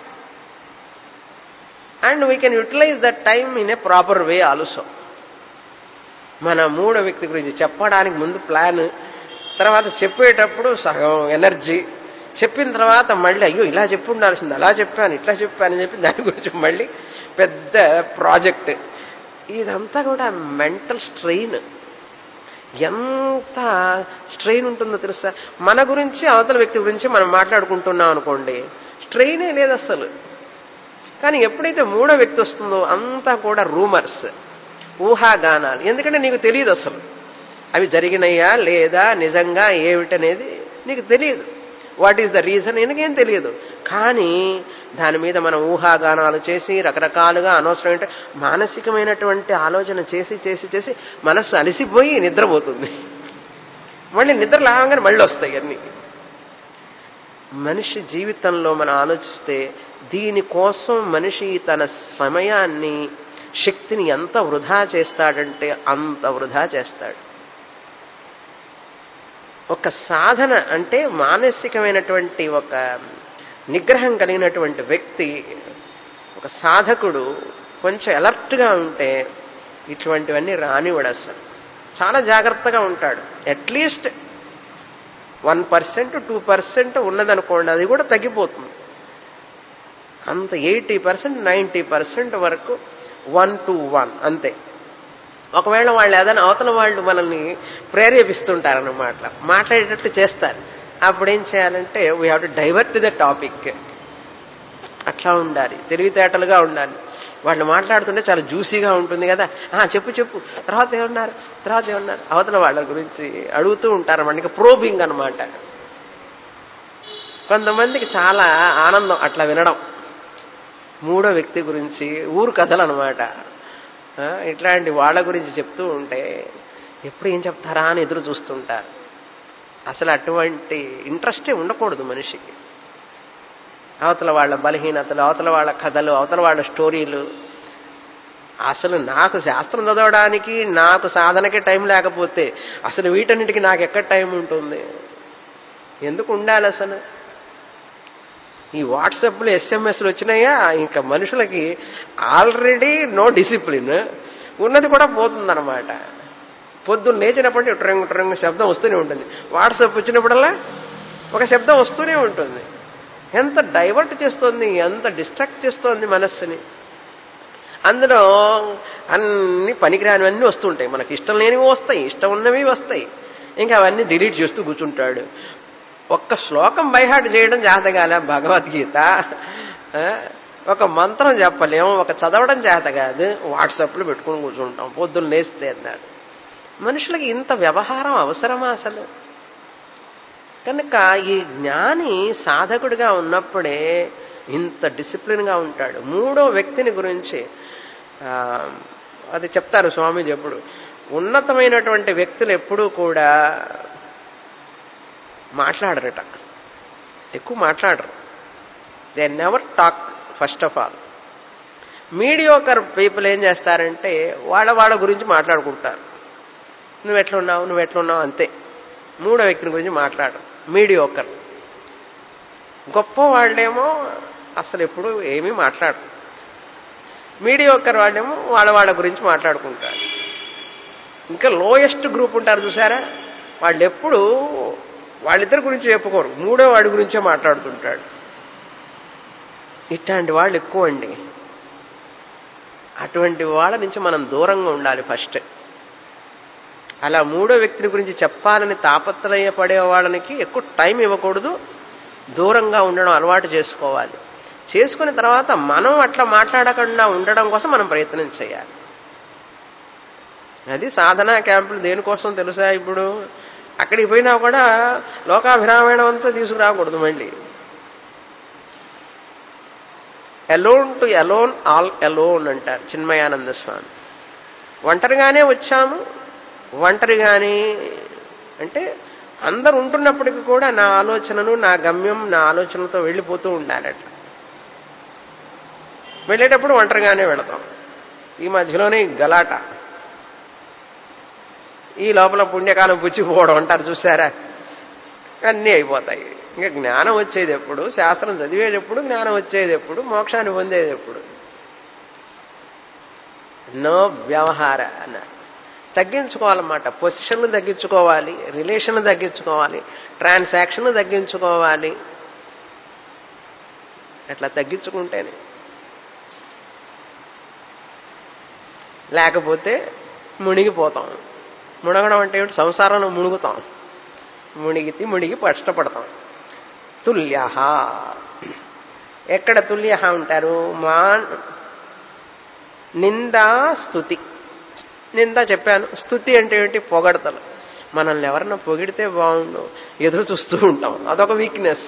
and we can utilize that time in a proper way also మన మూడో వ్యక్తి గురించి చెప్పడానికి ముందు ప్లాన్ తర్వాత చెప్పేటప్పుడు సగం ఎనర్జీ చెప్పిన తర్వాత మళ్ళీ అయ్యో ఇలా చెప్పి ఉండాల్సింది అలా చెప్పాను ఇట్లా చెప్పాను చెప్పి దాని గురించి మళ్ళీ పెద్ద ప్రాజెక్ట్ ఇదంతా కూడా మెంటల్ స్ట్రెయిన్ ఎంత స్ట్రెయిన్ ఉంటుందో తెలుసా మన గురించి అవతల వ్యక్తి గురించి మనం మాట్లాడుకుంటున్నాం అనుకోండి స్ట్రెయినే లేదు అసలు కానీ ఎప్పుడైతే మూడో వ్యక్తి వస్తుందో అంతా కూడా రూమర్స్ ఊహాగానాలు ఎందుకంటే నీకు తెలియదు అసలు అవి జరిగినాయా లేదా నిజంగా ఏమిటనేది నీకు తెలియదు వాట్ ఈస్ ద రీజన్ ఎందుకేం తెలియదు కానీ దాని మీద మనం ఊహాగానాలు చేసి రకరకాలుగా అనవసరమైన మానసికమైనటువంటి ఆలోచన చేసి చేసి చేసి మనస్సు అలసిపోయి నిద్రపోతుంది మళ్ళీ నిద్ర లాగానే మళ్ళీ వస్తాయి అన్నీ మనిషి జీవితంలో మనం ఆలోచిస్తే దీనికోసం మనిషి తన సమయాన్ని శక్తిని ఎంత వృధా చేస్తాడంటే అంత వృధా చేస్తాడు ఒక సాధన అంటే మానసికమైనటువంటి ఒక నిగ్రహం కలిగినటువంటి వ్యక్తి ఒక సాధకుడు కొంచెం అలర్ట్గా ఉంటే ఇటువంటివన్నీ రానివాడు అసలు చాలా జాగ్రత్తగా ఉంటాడు at least one percent two percent ఉన్నదనుకోండి అది కూడా తగ్గిపోతుంది అంత ఎయిటీ పర్సెంట్ నైంటీ పర్సెంట్ వరకు వన్ టు వన్ అంతే ఒకవేళ వాళ్ళు ఏదైనా అవతల వాళ్ళు మనల్ని ప్రేరేపిస్తుంటారన్నమాట మాట్లాడేటట్లు చేస్తారు అప్పుడేం చేయాలంటే we have to divert the topic అట్లా ఉండాలి తెలివితేటలుగా ఉండాలి వాళ్ళు మాట్లాడుతుంటే చాలా జ్యూసీగా ఉంటుంది కదా చెప్పు చెప్పు తర్వాత ఏమన్నారు తర్వాత ఏమన్నారు అవతల వాళ్ళ గురించి అడుగుతూ ఉంటారు మనకి ప్రోబింగ్ అనమాట కొంతమందికి చాలా ఆనందం అట్లా వినడం మూడో వ్యక్తి గురించి ఊరు కథలు అనమాట ఇట్లాంటి వాళ్ళ గురించి చెప్తూ ఉంటే ఎప్పుడు ఏం చెప్తారా అని ఎదురు చూస్తుంటారు అసలు అటువంటి ఇంట్రెస్టే ఉండకూడదు మనిషికి అవతల వాళ్ళ బలహీనతలు అవతల వాళ్ళ కథలు అవతల వాళ్ళ స్టోరీలు అసలు నాకు శాస్త్రం చదవడానికి నాకు సాధనకే టైం లేకపోతే అసలు వీటన్నిటికీ నాకు ఎక్కడ టైం ఉంటుంది ఎందుకు ఉండాలి అసలు ఈ వాట్సాప్లు ఎస్ఎంఎస్లు వచ్చినాయా ఇంకా మనుషులకి ఆల్రెడీ నో డిసిప్లిన్ ఉన్నది కూడా పోతుందన్నమాట పొద్దున్న లేచినప్పటి ట్రంగ్ ట్రంగ్ శబ్దం వస్తూనే ఉంటుంది వాట్సాప్ వచ్చినప్పుడల్లా ఒక శబ్దం వస్తూనే ఉంటుంది ఎంత డైవర్ట్ చేస్తోంది ఎంత డిస్ట్రాక్ట్ చేస్తోంది మనస్సుని అందులో అన్ని పనికిరానివన్నీ వస్తుంటాయి మనకి ఇష్టం లేనివి వస్తాయి ఇష్టం ఉన్నవి వస్తాయి ఇంకా అవన్నీ డిలీట్ చేస్తూ కూర్చుంటాడు ఒక్క శ్లోకం బైహాట్ చేయడం చేతగాల భగవద్గీత ఆ, ఒక మంత్రం చెప్పలేము ఒక చదవడం చేత కాదు వాట్సాప్లో పెట్టుకుని కూర్చుంటాం పొద్దున్న లేస్తే అన్నాడు మనుషులకి ఇంత వ్యవహారం అవసరమా అసలు కనుక ఈ జ్ఞాని సాధకుడిగా ఉన్నప్పుడే ఇంత డిసిప్లిన్గా ఉంటాడు మూడో వ్యక్తిని గురించి ఆ, అది చెప్తారు స్వామీజీ ఎప్పుడు ఉన్నతమైనటువంటి వ్యక్తులు ఎప్పుడూ కూడా మాట్లాడరట ఎక్కువ మాట్లాడరు they never talk first of all mediocre people ఏం చేస్తారంటే వాళ్ళ వాళ్ళ గురించి మాట్లాడుకుంటారు నువ్వు ఎట్లున్నావు నువ్వు ఎట్లున్నావు అంతే మూడో వ్యక్తిని గురించి మాట్లాడరు మీడియోకర్ గొప్ప వాళ్ళేమో అసలు ఎప్పుడు ఏమీ మాట్లాడరు మీడియోకర్ వాళ్ళేమో వాళ్ళ వాళ్ళ గురించి మాట్లాడుకుంటారు ఇంకా లోయెస్ట్ గ్రూప్ ఉంటారు చూసారా వాళ్ళు ఎప్పుడు వాళ్ళిద్దరి గురించి చెప్పుకోరు మూడో వాడి గురించే మాట్లాడుతుంటాడు ఇట్లాంటి వాళ్ళు ఎక్కువ అండి అటువంటి వాళ్ళ నుంచి మనం దూరంగా ఉండాలి ఫస్ట్ అలా మూడో వ్యక్తిని గురించి చెప్పాలని తాపత్రయపడే వాళ్ళకి ఎక్కువ టైం ఇవ్వకూడదు దూరంగా ఉండడం అలవాటు చేసుకోవాలి చేసుకున్న తర్వాత మనం అట్లా మాట్లాడకుండా ఉండడం కోసం మనం ప్రయత్నం చేయాలి అది సాధనా క్యాంపులు దేనికోసం తెలుసా ఇప్పుడు అక్కడికి పోయినా కూడా లోకాభిరామాయణం అంతా తీసుకురాకూడదు మళ్ళీ alone to alone all alone అంటారు చిన్మయానంద స్వామి ఒంటరిగానే వచ్చాము ఒంటరిగానే అంటే అందరు ఉంటున్నప్పటికీ కూడా నా ఆలోచనను నా గమ్యం నా ఆలోచనలతో వెళ్ళిపోతూ ఉండాలట వెళ్ళేటప్పుడు ఒంటరిగానే వెళతాం ఈ మధ్యలోనే గలాట ఈ లోపల పుణ్యకాలం పుచ్చిపోవడం అంటారు చూసారా అన్నీ అయిపోతాయి ఇంకా జ్ఞానం వచ్చేది ఎప్పుడు శాస్త్రం చదివేది ఎప్పుడు జ్ఞానం వచ్చేది ఎప్పుడు మోక్షాన్ని పొందేది ఎప్పుడు నో వ్యవహార అన్నారు తగ్గించుకోవాలన్నమాట పొజిషన్లు తగ్గించుకోవాలి రిలేషన్ తగ్గించుకోవాలి ట్రాన్సాక్షన్ తగ్గించుకోవాలి అట్లా తగ్గించుకుంటేనే లేకపోతే మునిగిపోతాం మునగడం అంటే ఏమిటి సంసారంలో మునుగుతాం మునిగితి మునిగి కష్టపడతాం తుల్య ఎక్కడ తుల్య ఉంటారు మా నిందా స్థుతి నింద చెప్పాను స్థుతి అంటే ఏంటి పొగడతలు మనల్ని ఎవరన్నా పొగిడితే బాగుండు ఎదురు చూస్తూ ఉంటాం అదొక వీక్నెస్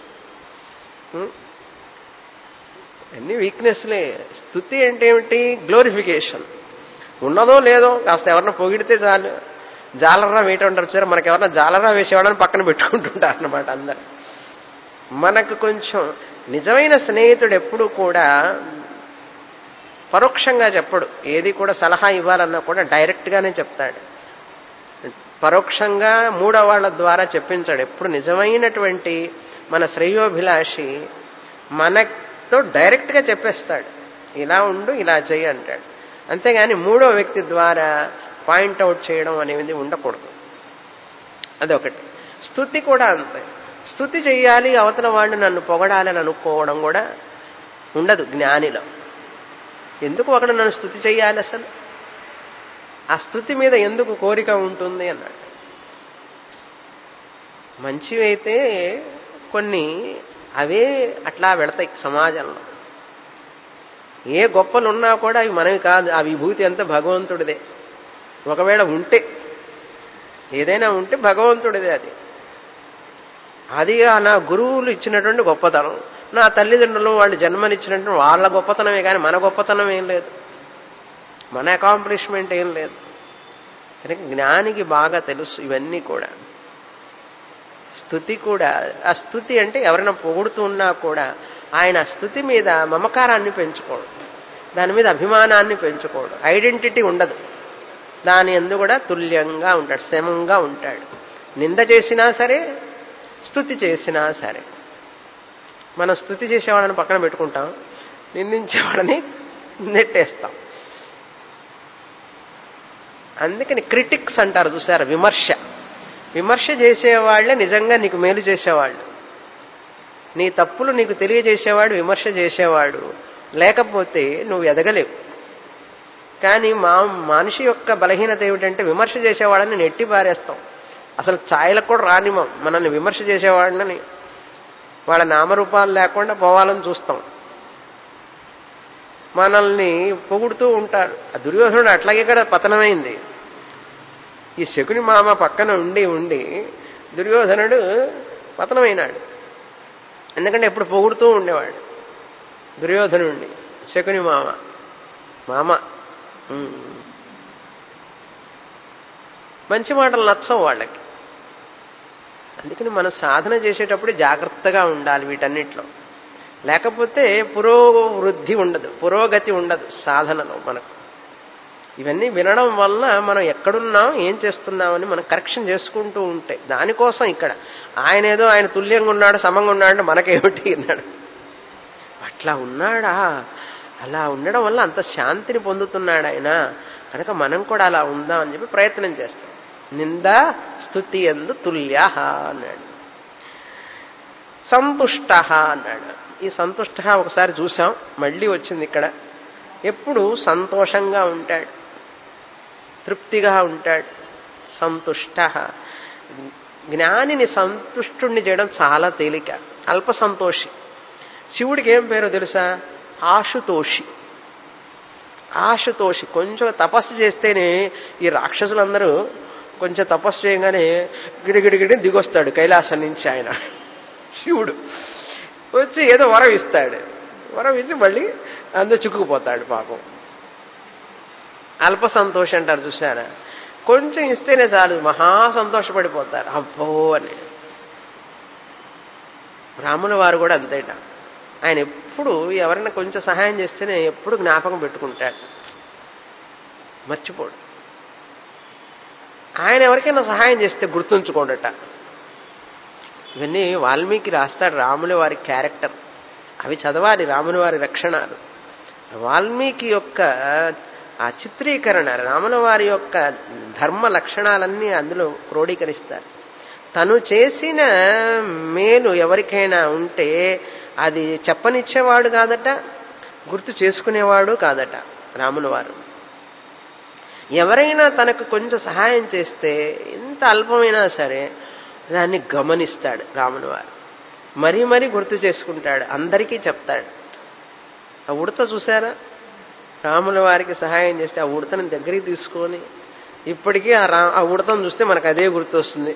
అన్ని వీక్నెస్లే స్థుతి అంటే ఏమిటి గ్లోరిఫికేషన్ ఉన్నదో లేదో కాస్త ఎవరన్నా పొగిడితే చాలు జాలరా వేయటంటారు సార్ మనకి ఎవరన్నా జాలరా వేసేవాడని పక్కన పెట్టుకుంటుంటారు అనమాట అందరు మనకు కొంచెం నిజమైన స్నేహితుడు ఎప్పుడు కూడా పరోక్షంగా చెప్పడు ఏది కూడా సలహా ఇవ్వాలన్నా కూడా డైరెక్ట్గానే చెప్తాడు పరోక్షంగా మూడో వాళ్ళ ద్వారా చెప్పించాడు ఎప్పుడు నిజమైనటువంటి మన శ్రేయోభిలాషి మనతో డైరెక్ట్గా చెప్పేస్తాడు ఇలా ఉండు ఇలా చెయ్యి అంటాడు అంతేగాని మూడో వ్యక్తి ద్వారా పాయింట్అవుట్ చేయడం అనేది ఉండకూడదు అదొకటి స్థుతి కూడా అంతే స్థుతి చెయ్యాలి అవతల వాళ్ళు నన్ను పొగడాలని అనుకోవడం కూడా ఉండదు జ్ఞానిలో ఎందుకు ఒకడు నన్ను స్థుతి చెయ్యాలి అసలు ఆ స్థుతి మీద ఎందుకు కోరిక ఉంటుంది అన్నాడు మంచివైతే కొన్ని అవే అట్లా వెళతాయి సమాజంలో ఏ గొప్పలు ఉన్నా కూడా అవి మనవి కాదు ఆ విభూతి అంతా భగవంతుడిదే ఒకవేళ ఉంటే ఏదైనా ఉంటే భగవంతుడిదే అది అది నా గురువులు ఇచ్చినటువంటి గొప్పతనం నా తల్లిదండ్రులు వాళ్ళు జన్మనిచ్చినట్టు వాళ్ళ గొప్పతనమే కానీ మన గొప్పతనం ఏం లేదు మన అకాంప్లిష్మెంట్ ఏం లేదు కనుక జ్ఞానికి బాగా తెలుసు ఇవన్నీ కూడా స్థుతి కూడా ఆ స్థుతి అంటే ఎవరైనా పొగుడుతూ ఉన్నా కూడా ఆయన స్థుతి మీద మమకారాన్ని పెంచుకోడు దాని మీద అభిమానాన్ని పెంచుకోడు ఐడెంటిటీ ఉండదు దాని ఎందు కూడా తుల్యంగా ఉంటాడు శ్రమంగా ఉంటాడు నింద చేసినా సరే స్థుతి చేసినా సరే మనం స్థుతి చేసేవాళ్ళని పక్కన పెట్టుకుంటాం నిందించేవాళ్ళని నెట్టేస్తాం అందుకని క్రిటిక్స్ అంటారు చూసారు విమర్శ విమర్శ చేసేవాళ్లే నిజంగా నీకు మేలు చేసేవాళ్ళు నీ తప్పులు నీకు తెలియజేసేవాడు విమర్శ చేసేవాడు లేకపోతే నువ్వు ఎదగలేవు కానీ మా మనిషి యొక్క బలహీనత ఏమిటంటే విమర్శ చేసేవాళ్ళని నెట్టి పారేస్తాం అసలు ఛాయలకు కూడా రానిమం మనల్ని విమర్శ చేసేవాడిని వాళ్ళ నామరూపాలు లేకుండా పోవాలని చూస్తాం మనల్ని పొగుడుతూ ఉంటారు ఆ దుర్యోధనుడు అట్లాగే కూడా పతనమైంది ఈ శకుని మామ పక్కన ఉండి ఉండి దుర్యోధనుడు పతనమైనాడు ఎందుకంటే ఎప్పుడు పొగుడుతూ ఉండేవాడు దుర్యోధనుడిని శకుని మామ మామ ఉమ్. మంచి మాటలు నచ్చవు వాళ్ళకి అందుకని మనం సాధన చేసేటప్పుడు జాగ్రత్తగా ఉండాలి వీటన్నిటిలో లేకపోతే పురోవృద్ధి ఉండదు పురోగతి ఉండదు సాధనలో మనకు ఇవన్నీ వినడం వల్ల మనం ఎక్కడున్నాం ఏం చేస్తున్నామని మనం కరెక్షన్ చేసుకుంటూ ఉంటే దానికోసం ఇక్కడ ఆయన ఏదో ఆయన తుల్యంగా ఉన్నాడు సమంగా ఉన్నాడు మనకేమిటి అన్నాడు అట్లా ఉన్నాడా అలా ఉండడం వల్ల అంత శాంతిని పొందుతున్నాడు ఆయన కనుక మనం కూడా అలా ఉందాం అని చెప్పి ప్రయత్నం చేస్తాం నింద స్థుతి ఎందు తుల్య అన్నాడు సంతుష్ట అన్నాడు ఈ సంతుష్ట ఒకసారి చూసాం మళ్ళీ వచ్చింది ఇక్కడ ఎప్పుడు సంతోషంగా ఉంటాడు తృప్తిగా ఉంటాడు సంతుష్ట జ్ఞానిని సంతుష్టుణ్ణి చేయడం చాలా తేలిక అల్ప సంతోషి శివుడికి ఏం పేరు తెలుసా ఆశుతోషి ఆశుతోషి కొంచెం తపస్సు చేస్తేనే ఈ రాక్షసులందరూ కొంచెం తపస్సు చేయగానే గిడిగిడిగిడి దిగొస్తాడు కైలాసం నుంచి ఆయన శివుడు వచ్చి ఏదో వరం ఇస్తాడు వరం ఇచ్చి మళ్ళీ అందరూ చిక్కుకుపోతాడు పాపం అల్ప సంతోషం అంటారు చూసారా కొంచెం ఇస్తేనే చాలు మహా సంతోషపడిపోతారు అబ్బో అని రాముల వారు కూడా అంతేట ఆయన ఎప్పుడు ఎవరైనా కొంచెం సహాయం చేస్తేనే ఎప్పుడు జ్ఞాపకం పెట్టుకుంటాడు మర్చిపోడు ఆయన ఎవరికైనా సహాయం చేస్తే గుర్తుంచుకోడట ఇవన్నీ వాల్మీకి రాస్తాడు రాముల వారి క్యారెక్టర్ అవి చదవాలి రాముల వారి లక్షణాలు వాల్మీకి యొక్క ఆ చిత్రీకరణ రాముల వారి యొక్క ధర్మ లక్షణాలన్నీ అందులో క్రోడీకరిస్తారు తను చేసిన మేలు ఎవరికైనా ఉంటే అది చెప్పనిచ్చేవాడు కాదట గుర్తు చేసుకునేవాడు కాదట రాముల వారు ఎవరైనా తనకు కొంచెం సహాయం చేస్తే ఎంత అల్పమైనా సరే దాన్ని గమనిస్తాడు రాముల వారు మరీ మరీ గుర్తు చేసుకుంటాడు అందరికీ చెప్తాడు ఆ ఉడత చూసారా రాముల వారికి సహాయం చేస్తే ఆ ఉడతని దగ్గరికి తీసుకొని ఇప్పటికీ ఆ రా ఆ ఉడతను చూస్తే మనకు అదే గుర్తొస్తుంది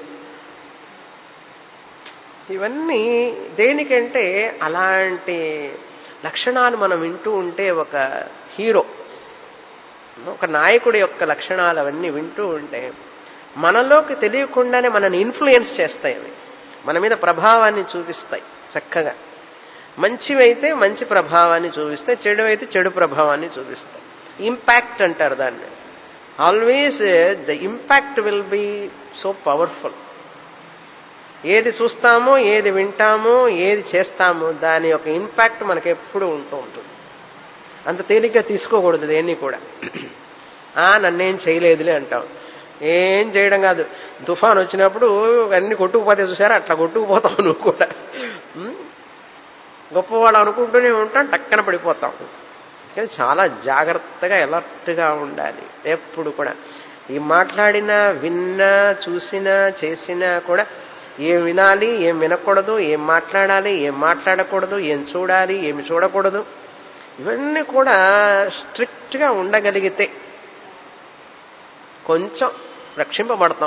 ఇవన్నీ దేనికంటే అలాంటి లక్షణాలు మనం వింటూ ఉంటే ఒక హీరో ఒక నాయకుడి యొక్క లక్షణాలు అవన్నీ వింటూ ఉంటే మనలోకి తెలియకుండానే మనని ఇన్ఫ్లుయెన్స్ చేస్తాయి అవి మన మీద ప్రభావాన్ని చూపిస్తాయి చక్కగా మంచివైతే మంచి ప్రభావాన్ని చూపిస్తాయి చెడు అయితే చెడు ప్రభావాన్ని చూపిస్తాయి ఇంపాక్ట్ అంటారు దాన్ని always the impact will be so powerful ఏది చూస్తామో ఏది వింటామో ఏది చేస్తామో దాని యొక్క ఇంపాక్ట్ మనకి ఎప్పుడు ఉంటూ ఉంటుంది అంత తేలిగ్గా తీసుకోకూడదు దేన్ని కూడా ఆ నన్నేం చేయలేదులే అంటాం ఏం చేయడం కాదు తుఫాన్ వచ్చినప్పుడు అన్ని కొట్టుకుపోతే చూసారా అట్లా కొట్టుకుపోతావు నువ్వు కూడా ఉం? గొప్పవాడు అనుకుంటూనే ఉంటాం టక్కన పడిపోతాం కానీ చాలా జాగ్రత్తగా ఎలర్ట్గా ఉండాలి ఎప్పుడు కూడా ఏం మాట్లాడినా విన్నా చూసినా చేసినా కూడా ఏం వినాలి ఏం వినకూడదు ఏం మాట్లాడాలి ఏం మాట్లాడకూడదు ఏం చూడాలి ఏమి చూడకూడదు ఇవన్నీ కూడా స్ట్రిక్ట్గా ఉండగలిగితే కొంచెం రక్షింపబడతాం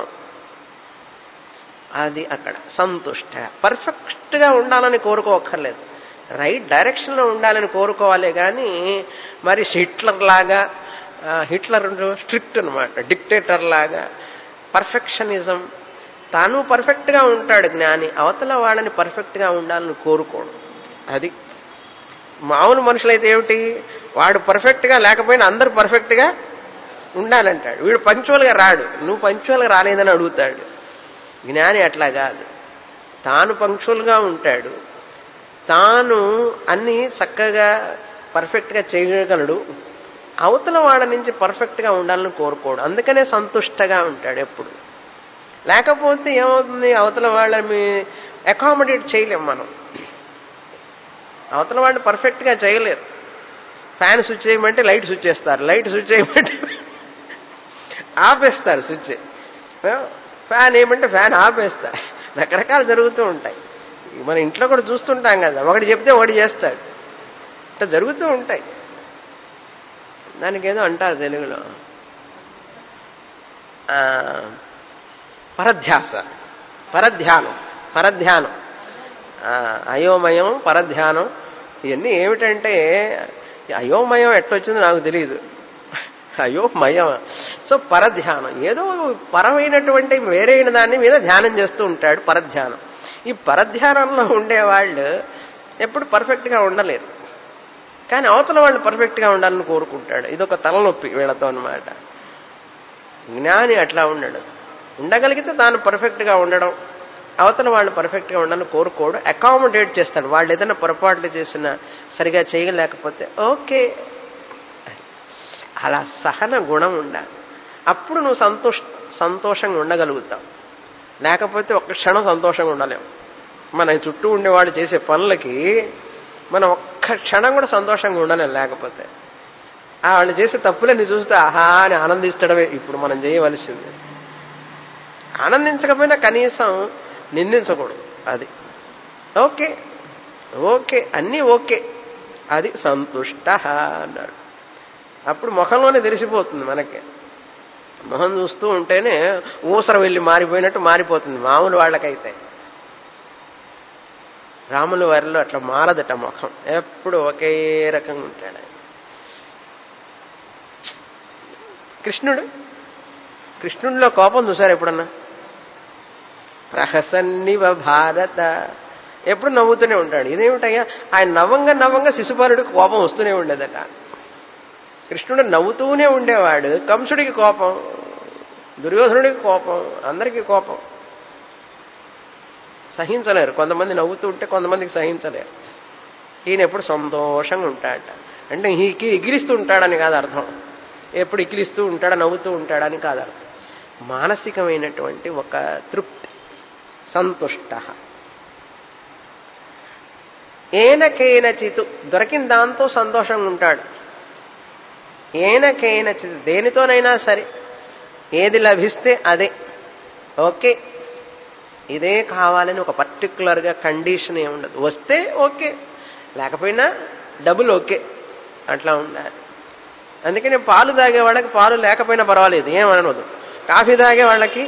అది అక్కడ సంతుష్ట పర్ఫెక్ట్గా ఉండాలని కోరుకోక్కర్లేదు రైట్ డైరెక్షన్లో ఉండాలని కోరుకోవాలి కానీ మరి హిట్లర్ లాగా ఆ, హిట్లర్ స్ట్రిక్ట్ అనమాట డిక్టేటర్ లాగా పర్ఫెక్షనిజం తాను పర్ఫెక్ట్గా ఉంటాడు జ్ఞాని అవతల వాళ్ళని పర్ఫెక్ట్గా ఉండాలని కోరుకోడు అది మామూలు మనుషులైతే ఏమిటి వాడు పర్ఫెక్ట్గా లేకపోయినా అందరూ పర్ఫెక్ట్గా ఉండాలంటాడు వీడు పంచువల్గా రాడు నువ్వు పంచువల్గా రాలేదని అడుగుతాడు జ్ఞాని అట్లా కాదు తాను పంక్చువల్గా ఉంటాడు తాను అన్ని చక్కగా పర్ఫెక్ట్గా చేయగలడు అవతల వాళ్ళ నుంచి పర్ఫెక్ట్గా ఉండాలని కోరుకోడు అందుకనే సంతుష్టగా ఉంటాడు ఎప్పుడు లేకపోతే ఏమవుతుంది అవతల వాళ్ళని అకామిడేట్ చేయలేం మనం అవతల వాళ్ళు పర్ఫెక్ట్గా చేయలేరు ఫ్యాన్ స్విచ్ చేయమంటే లైట్ స్విచ్ చేస్తారు లైట్ స్విచ్ చేయమంటే ఆపేస్తారు స్విచ్ ఫ్యాన్ ఏమంటే ఫ్యాన్ ఆపేస్తారు రకరకాలు జరుగుతూ ఉంటాయి మన ఇంట్లో కూడా చూస్తుంటాం కదా ఒకటి చెప్తే ఒకటి చేస్తాడు ఇట్లా జరుగుతూ ఉంటాయి దానికి ఏదో అంటారు తెలుగులో ఆ, పరధ్యాస పరధ్యానం పరధ్యానం ఆ, అయోమయం పరధ్యానం ఇవన్నీ ఏమిటంటే అయోమయం ఎట్లొచ్చిందో నాకు తెలియదు అయోమయం సో పరధ్యానం ఏదో పరమైనటువంటి వేరైన దాన్ని మీద ధ్యానం చేస్తూ ఉంటాడు పరధ్యానం ఈ పరధ్యానంలో ఉండేవాళ్ళు ఎప్పుడు పర్ఫెక్ట్గా ఉండలేరు కానీ అవతల వాళ్ళు పర్ఫెక్ట్గా ఉండాలని కోరుకుంటాడు ఇదొక తలనొప్పి వీళ్ళతో అనమాట జ్ఞాని అట్లా ఉండడు ఉండగలిగితే తాను పర్ఫెక్ట్గా ఉండడం అవతల వాళ్ళు పర్ఫెక్ట్గా ఉండాలని కోరుకోడు అకామిడేట్ చేస్తాడు వాళ్ళు ఏదైనా పొరపాట్లు చేసినా సరిగా చేయలేకపోతే ఓకే అలా సహన గుణం ఉండాలి అప్పుడు నువ్వు సంతోష సంతోషంగా ఉండగలుగుతావు లేకపోతే ఒక్క క్షణం సంతోషంగా ఉండలేము మన చుట్టూ ఉండేవాడు చేసే పనులకి మనం ఒక్క క్షణం కూడా సంతోషంగా ఉండలేం లేకపోతే ఆ వాళ్ళు చేసే తప్పులని చూస్తే ఆహా అని ఆనందించడమే ఇప్పుడు మనం చేయవలసింది ఆనందించకపోయినా కనీసం నిందించకూడదు అది ఓకే ఓకే అన్నీ ఓకే అది సంతుష్ట అన్నాడు అప్పుడు ముఖంలోనే తెలిసిపోతుంది మనకి మొహం చూస్తూ ఉంటేనే ఊసర వెళ్ళి మారిపోయినట్టు మారిపోతుంది మామూలు వాళ్ళకైతే రాముల వారిలో అట్లా మారదట ముఖం ఎప్పుడు ఒకే రకంగా ఉంటాడు ఆయన. కృష్ణుడు కృష్ణుడిలో కోపం చూసారు ఎప్పుడన్నా ప్రహసన్నివ భారత ఎప్పుడు నవ్వుతూనే ఉంటాడు ఇదేమిటయ్యా ఆయన నవ్వంగా నవ్వంగా శిశుపాలుడికి కోపం వస్తూనే ఉండేదట కృష్ణుడు నవ్వుతూనే ఉండేవాడు కంసుడికి కోపం దుర్యోధనుడికి కోపం అందరికీ కోపం సహించలేరు కొంతమంది నవ్వుతూ ఉంటే కొంతమందికి సహించలేరు ఈయన ఎప్పుడు సంతోషంగా ఉంటాడట అంటే ఈకి ఎగిరిస్తూ ఉంటాడని కాదు అర్థం ఎప్పుడు ఇకిలిస్తూ ఉంటాడా నవ్వుతూ ఉంటాడని కాదు అర్థం మానసికమైనటువంటి ఒక తృప్తి సంతుష్ట ఏనకేనచితు దొరికిన దాంతో సంతోషంగా ఉంటాడు ఏనకేనచితు దేనితోనైనా సరే ఏది లభిస్తే అదే ఓకే ఇదే కావాలని ఒక పర్టికులర్గా కండిషన్ ఏమి ఉండదు వస్తే ఓకే లేకపోయినా డబుల్ ఓకే అట్లా ఉండాలి అందుకని పాలు తాగే వాళ్ళకి పాలు లేకపోయినా పర్వాలేదు ఏమనదు కాఫీ తాగే వాళ్ళకి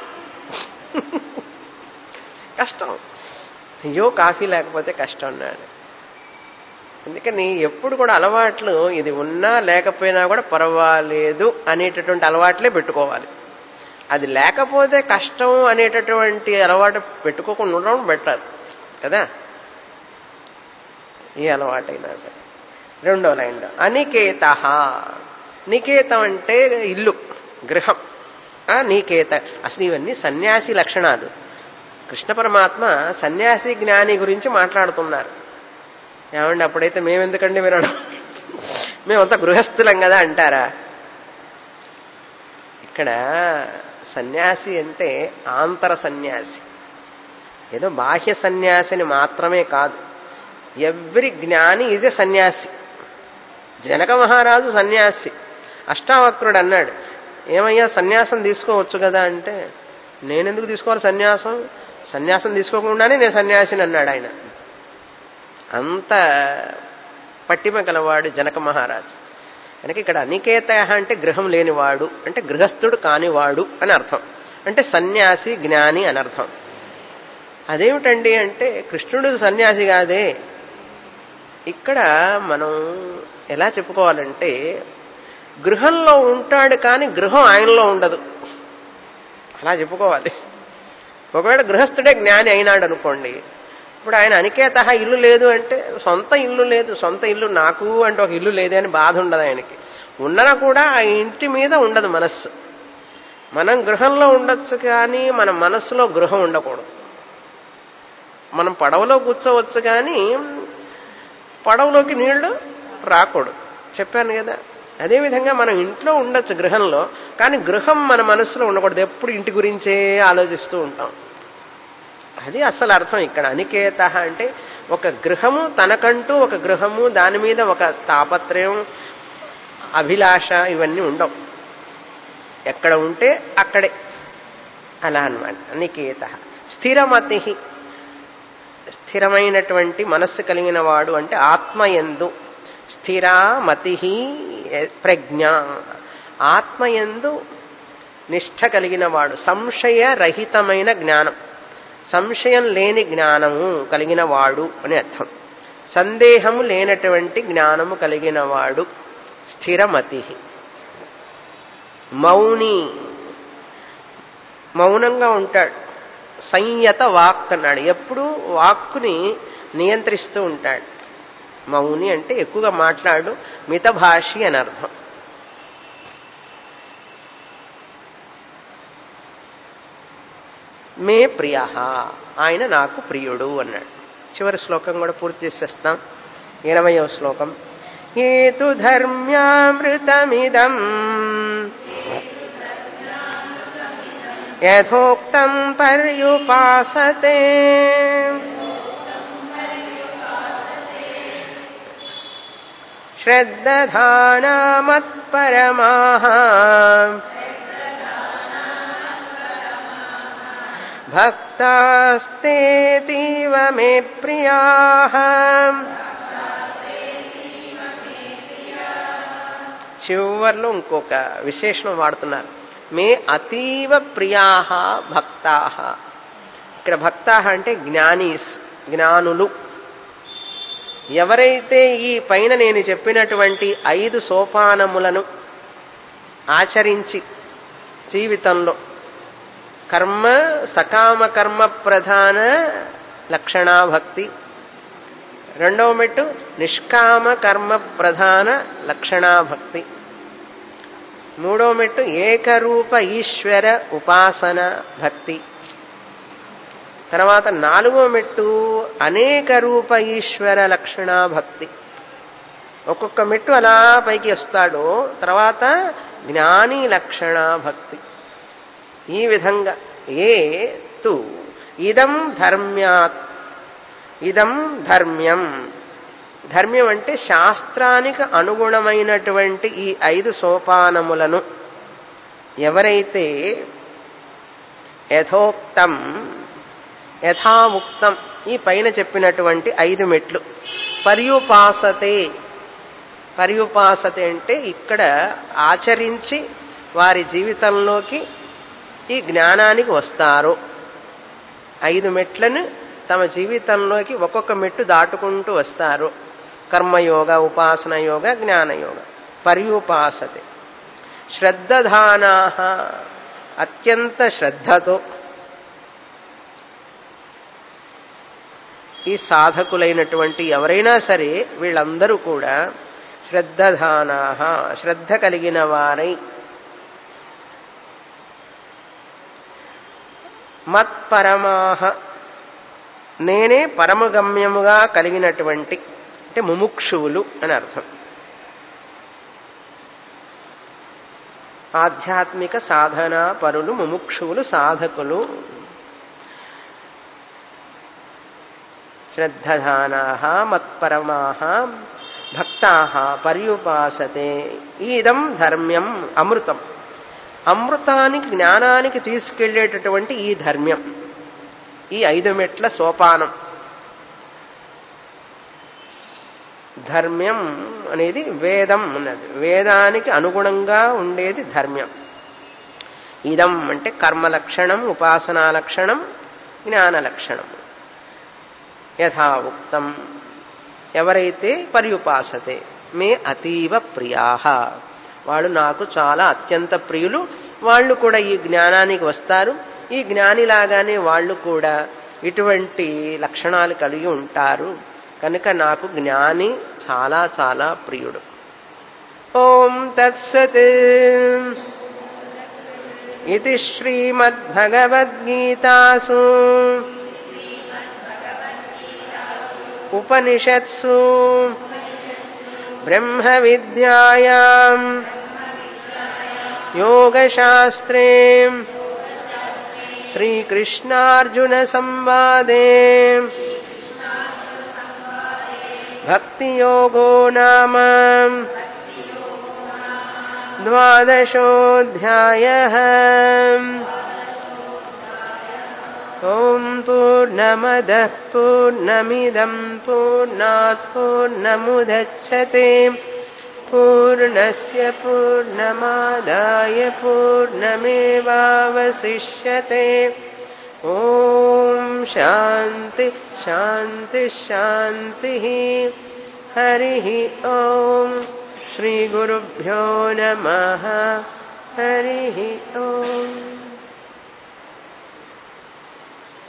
కష్టం అయ్యో కాఫీ లేకపోతే కష్టం అన్నాడు అందుకని ఎప్పుడు కూడా అలవాట్లు ఇది ఉన్నా లేకపోయినా కూడా పర్వాలేదు అనేటటువంటి అలవాట్లే పెట్టుకోవాలి అది లేకపోతే కష్టం అనేటటువంటి అలవాటు పెట్టుకోకుండా ఉండడం బెటర్ కదా ఏ అలవాటైనా సరే రెండో లైన్లో అనికేత నికేతం అంటే ఇల్లు గృహం ఆ నీకేత అసలు ఇవన్నీ సన్యాసి లక్షణాలు కృష్ణ పరమాత్మ సన్యాసి జ్ఞాని గురించి మాట్లాడుతున్నారు ఏమండి అప్పుడైతే మేమెందుకండి వినడం మేమంతా గృహస్థులం కదా అంటారా ఇక్కడ సన్యాసి అంటే ఆంతర సన్యాసి ఏదో బాహ్య సన్యాసిని మాత్రమే కాదు ఎవ్రీ జ్ఞాని ఈజ్ ఎ సన్యాసి జనక మహారాజు సన్యాసి అష్టావక్రుడు అన్నాడు ఏమయ్యా సన్యాసం తీసుకోవచ్చు కదా అంటే నేనెందుకు తీసుకోవాలి సన్యాసం సన్యాసం తీసుకోకుండానే నేను సన్యాసిని అన్నాడు ఆయన అంత పట్టిమ గలవాడు జనక మహారాజు కనుక ఇక్కడ అనికేత అంటే గృహం లేనివాడు అంటే గృహస్థుడు కానివాడు అని అర్థం అంటే సన్యాసి జ్ఞాని అని అర్థం అదేమిటండి అంటే కృష్ణుడు సన్యాసి కాదే ఇక్కడ మనం ఎలా చెప్పుకోవాలంటే గృహంలో ఉంటాడు కానీ గృహం ఆయనలో ఉండదు అలా చెప్పుకోవాలి ఒకవేళ గృహస్థుడే జ్ఞాని అయినాడు అనుకోండి ఇప్పుడు ఆయన అనికేత ఇల్లు లేదు అంటే సొంత ఇల్లు లేదు సొంత ఇల్లు నాకు అంటే ఒక ఇల్లు లేదే అని బాధ ఉండదు ఆయనకి ఉన్ననా కూడా ఆ ఇంటి మీద ఉండదు మనస్సు మనం గృహంలో ఉండొచ్చు కానీ మన మనస్సులో గృహం ఉండకూడదు మనం పడవలో కూర్చోవచ్చు కానీ పడవలోకి నీళ్లు రాకూడదు చెప్పాను కదా అదేవిధంగా మనం ఇంట్లో ఉండొచ్చు గృహంలో కానీ గృహం మన మనసులో ఉండకూడదు ఎప్పుడు ఇంటి గురించే ఆలోచిస్తూ ఉంటాం అది అసలు అర్థం ఇక్కడ అనికేత అంటే ఒక గృహము తనకంటూ ఒక గృహము దాని మీద ఒక తాపత్రయం అభిలాష ఇవన్నీ ఉండవు ఎక్కడ ఉంటే అక్కడే అలా అనమాట అనికేత స్థిరమతి స్థిరమైనటువంటి మనస్సు కలిగిన వాడు అంటే ఆత్మయందు స్థిరామతి ప్రజ్ఞ ఆత్మయందు నిష్ఠ కలిగిన వాడు సంశయరహితమైన జ్ఞానం సంశయం లేని జ్ఞానము కలిగిన వాడు అని అర్థం సందేహము లేనటువంటి జ్ఞానము కలిగిన వాడు స్థిరమతి మౌని మౌనంగా ఉంటాడు సంయత వాక్ అన్నాడు ఎప్పుడు వాక్కుని నియంత్రిస్తూ ఉంటాడు మౌని అంటే ఎక్కువగా మాట్లాడు మితభాషి అని అర్థం మే ప్రియ ఆయన నాకు ప్రియుడు అన్నాడు చివరి శ్లోకం కూడా పూర్తి చేసేస్తాం ఇరవయవ శ్లోకం ఏతు ధర్మ్యామృతమిదం యథోక్తం పర్యుపాసతే శ్రద్ధానామత్పరమాः భక్తాస్తేతీవ మే ప్రియాः చివర్లో ఇంకొక విశేషణం వాడుతున్నారు మే అతీవ ప్రియా భక్తా ఇక్కడ భక్తా అంటే జ్ఞానీస్ జ్ఞానులు ఎవరైతే ఈ పైన నేను చెప్పినటువంటి ఐదు సోపానములను ఆచరించి జీవితంలో కర్మ సకామ కర్మ ప్రధాన లక్షణాభక్తి రెండవ మెట్టు నిష్కామ కర్మ ప్రధాన లక్షణాభక్తి మూడవ మెట్టు ఏకరూప ఈశ్వర ఉపాసన భక్తి తర్వాత నాలుగో మెట్టు అనేక రూప ఈశ్వర లక్షణ భక్తి ఒక్కొక్క మెట్టు అలా పైకి వస్తాడో తర్వాత జ్ఞాని లక్షణ భక్తి ఈ విధంగా ఏ తు ఇదం ధర్మ్యాత్ ఇదం ధర్మ్యం ధర్మ్యం అంటే శాస్త్రానికి అనుగుణమైనటువంటి ఈ ఐదు సోపానములను ఎవరైతే యథోక్తం యథాముక్తం ఈ పైన చెప్పినటువంటి ఐదు మెట్లు పర్యుపాసతే పర్యుపాసతే అంటే ఇక్కడ ఆచరించి వారి జీవితంలోకి ఈ జ్ఞానానికి వస్తారు ఐదు మెట్లను తమ జీవితంలోకి ఒక్కొక్క మెట్టు దాటుకుంటూ వస్తారు కర్మయోగ ఉపాసన యోగ జ్ఞానయోగ పర్యుపాసతే శ్రద్ధధానా అత్యంత శ్రద్ధతో ఈ సాధకులైనటువంటి ఎవరైనా సరే వీళ్ళందరూ కూడా శ్రద్ధధానా శ్రద్ధ కలిగిన వారై మత్పరమాహ నేనే పరమగమ్యముగా కలిగినటువంటి అంటే ముముక్షువులు అని అర్థం ఆధ్యాత్మిక సాధన పరులు ముముక్షువులు సాధకులు శ్రద్ధధానా మత్పరమా భక్తా పర్యుపాసతే ఈదం ధర్మ్యం అమృతం అమృతానికి జ్ఞానానికి తీసుకెళ్లేటటువంటి ఈ ధర్మ్యం ఈ ఐదు మెట్ల సోపానం ధర్మ్యం అనేది వేదం ఉన్నది వేదానికి అనుగుణంగా ఉండేది ధర్మ్యం ఇదం అంటే కర్మ లక్షణం ఉపాసనా లక్షణం జ్ఞాన లక్షణం యథా ఉక్తం ఎవరైతే పర్యుపాసతే మే అతీవ ప్రియా వాళ్ళు నాకు చాలా అత్యంత ప్రియులు వాళ్ళు కూడా ఈ జ్ఞానానికి వస్తారు ఈ జ్ఞానిలాగానే వాళ్ళు కూడా ఇటువంటి లక్షణాలు కలిగి ఉంటారు కనుక నాకు జ్ఞాని చాలా చాలా ప్రియుడు ఓం తత్సత్ ఇది శ్రీమద్భగవద్గీతాసు ఉపనిషత్సు ब्रह्मविद्यायाम् योगशास्त्रे श्रीकृष्णार्जुनसंवादे भक्तियोगो नाम द्वादशोऽध्यायः ॐ पूर्णमदः पूर्णमिदम् पूर्णात् पूर्णमुदच्छते पूर्णस्य पूर्णमादाय पूर्णमेवावशिष्यते ॐ शान्ति शान्ति शान्तिः हरिः ॐ श्रीगुरुभ्यो नमः हरिः ॐ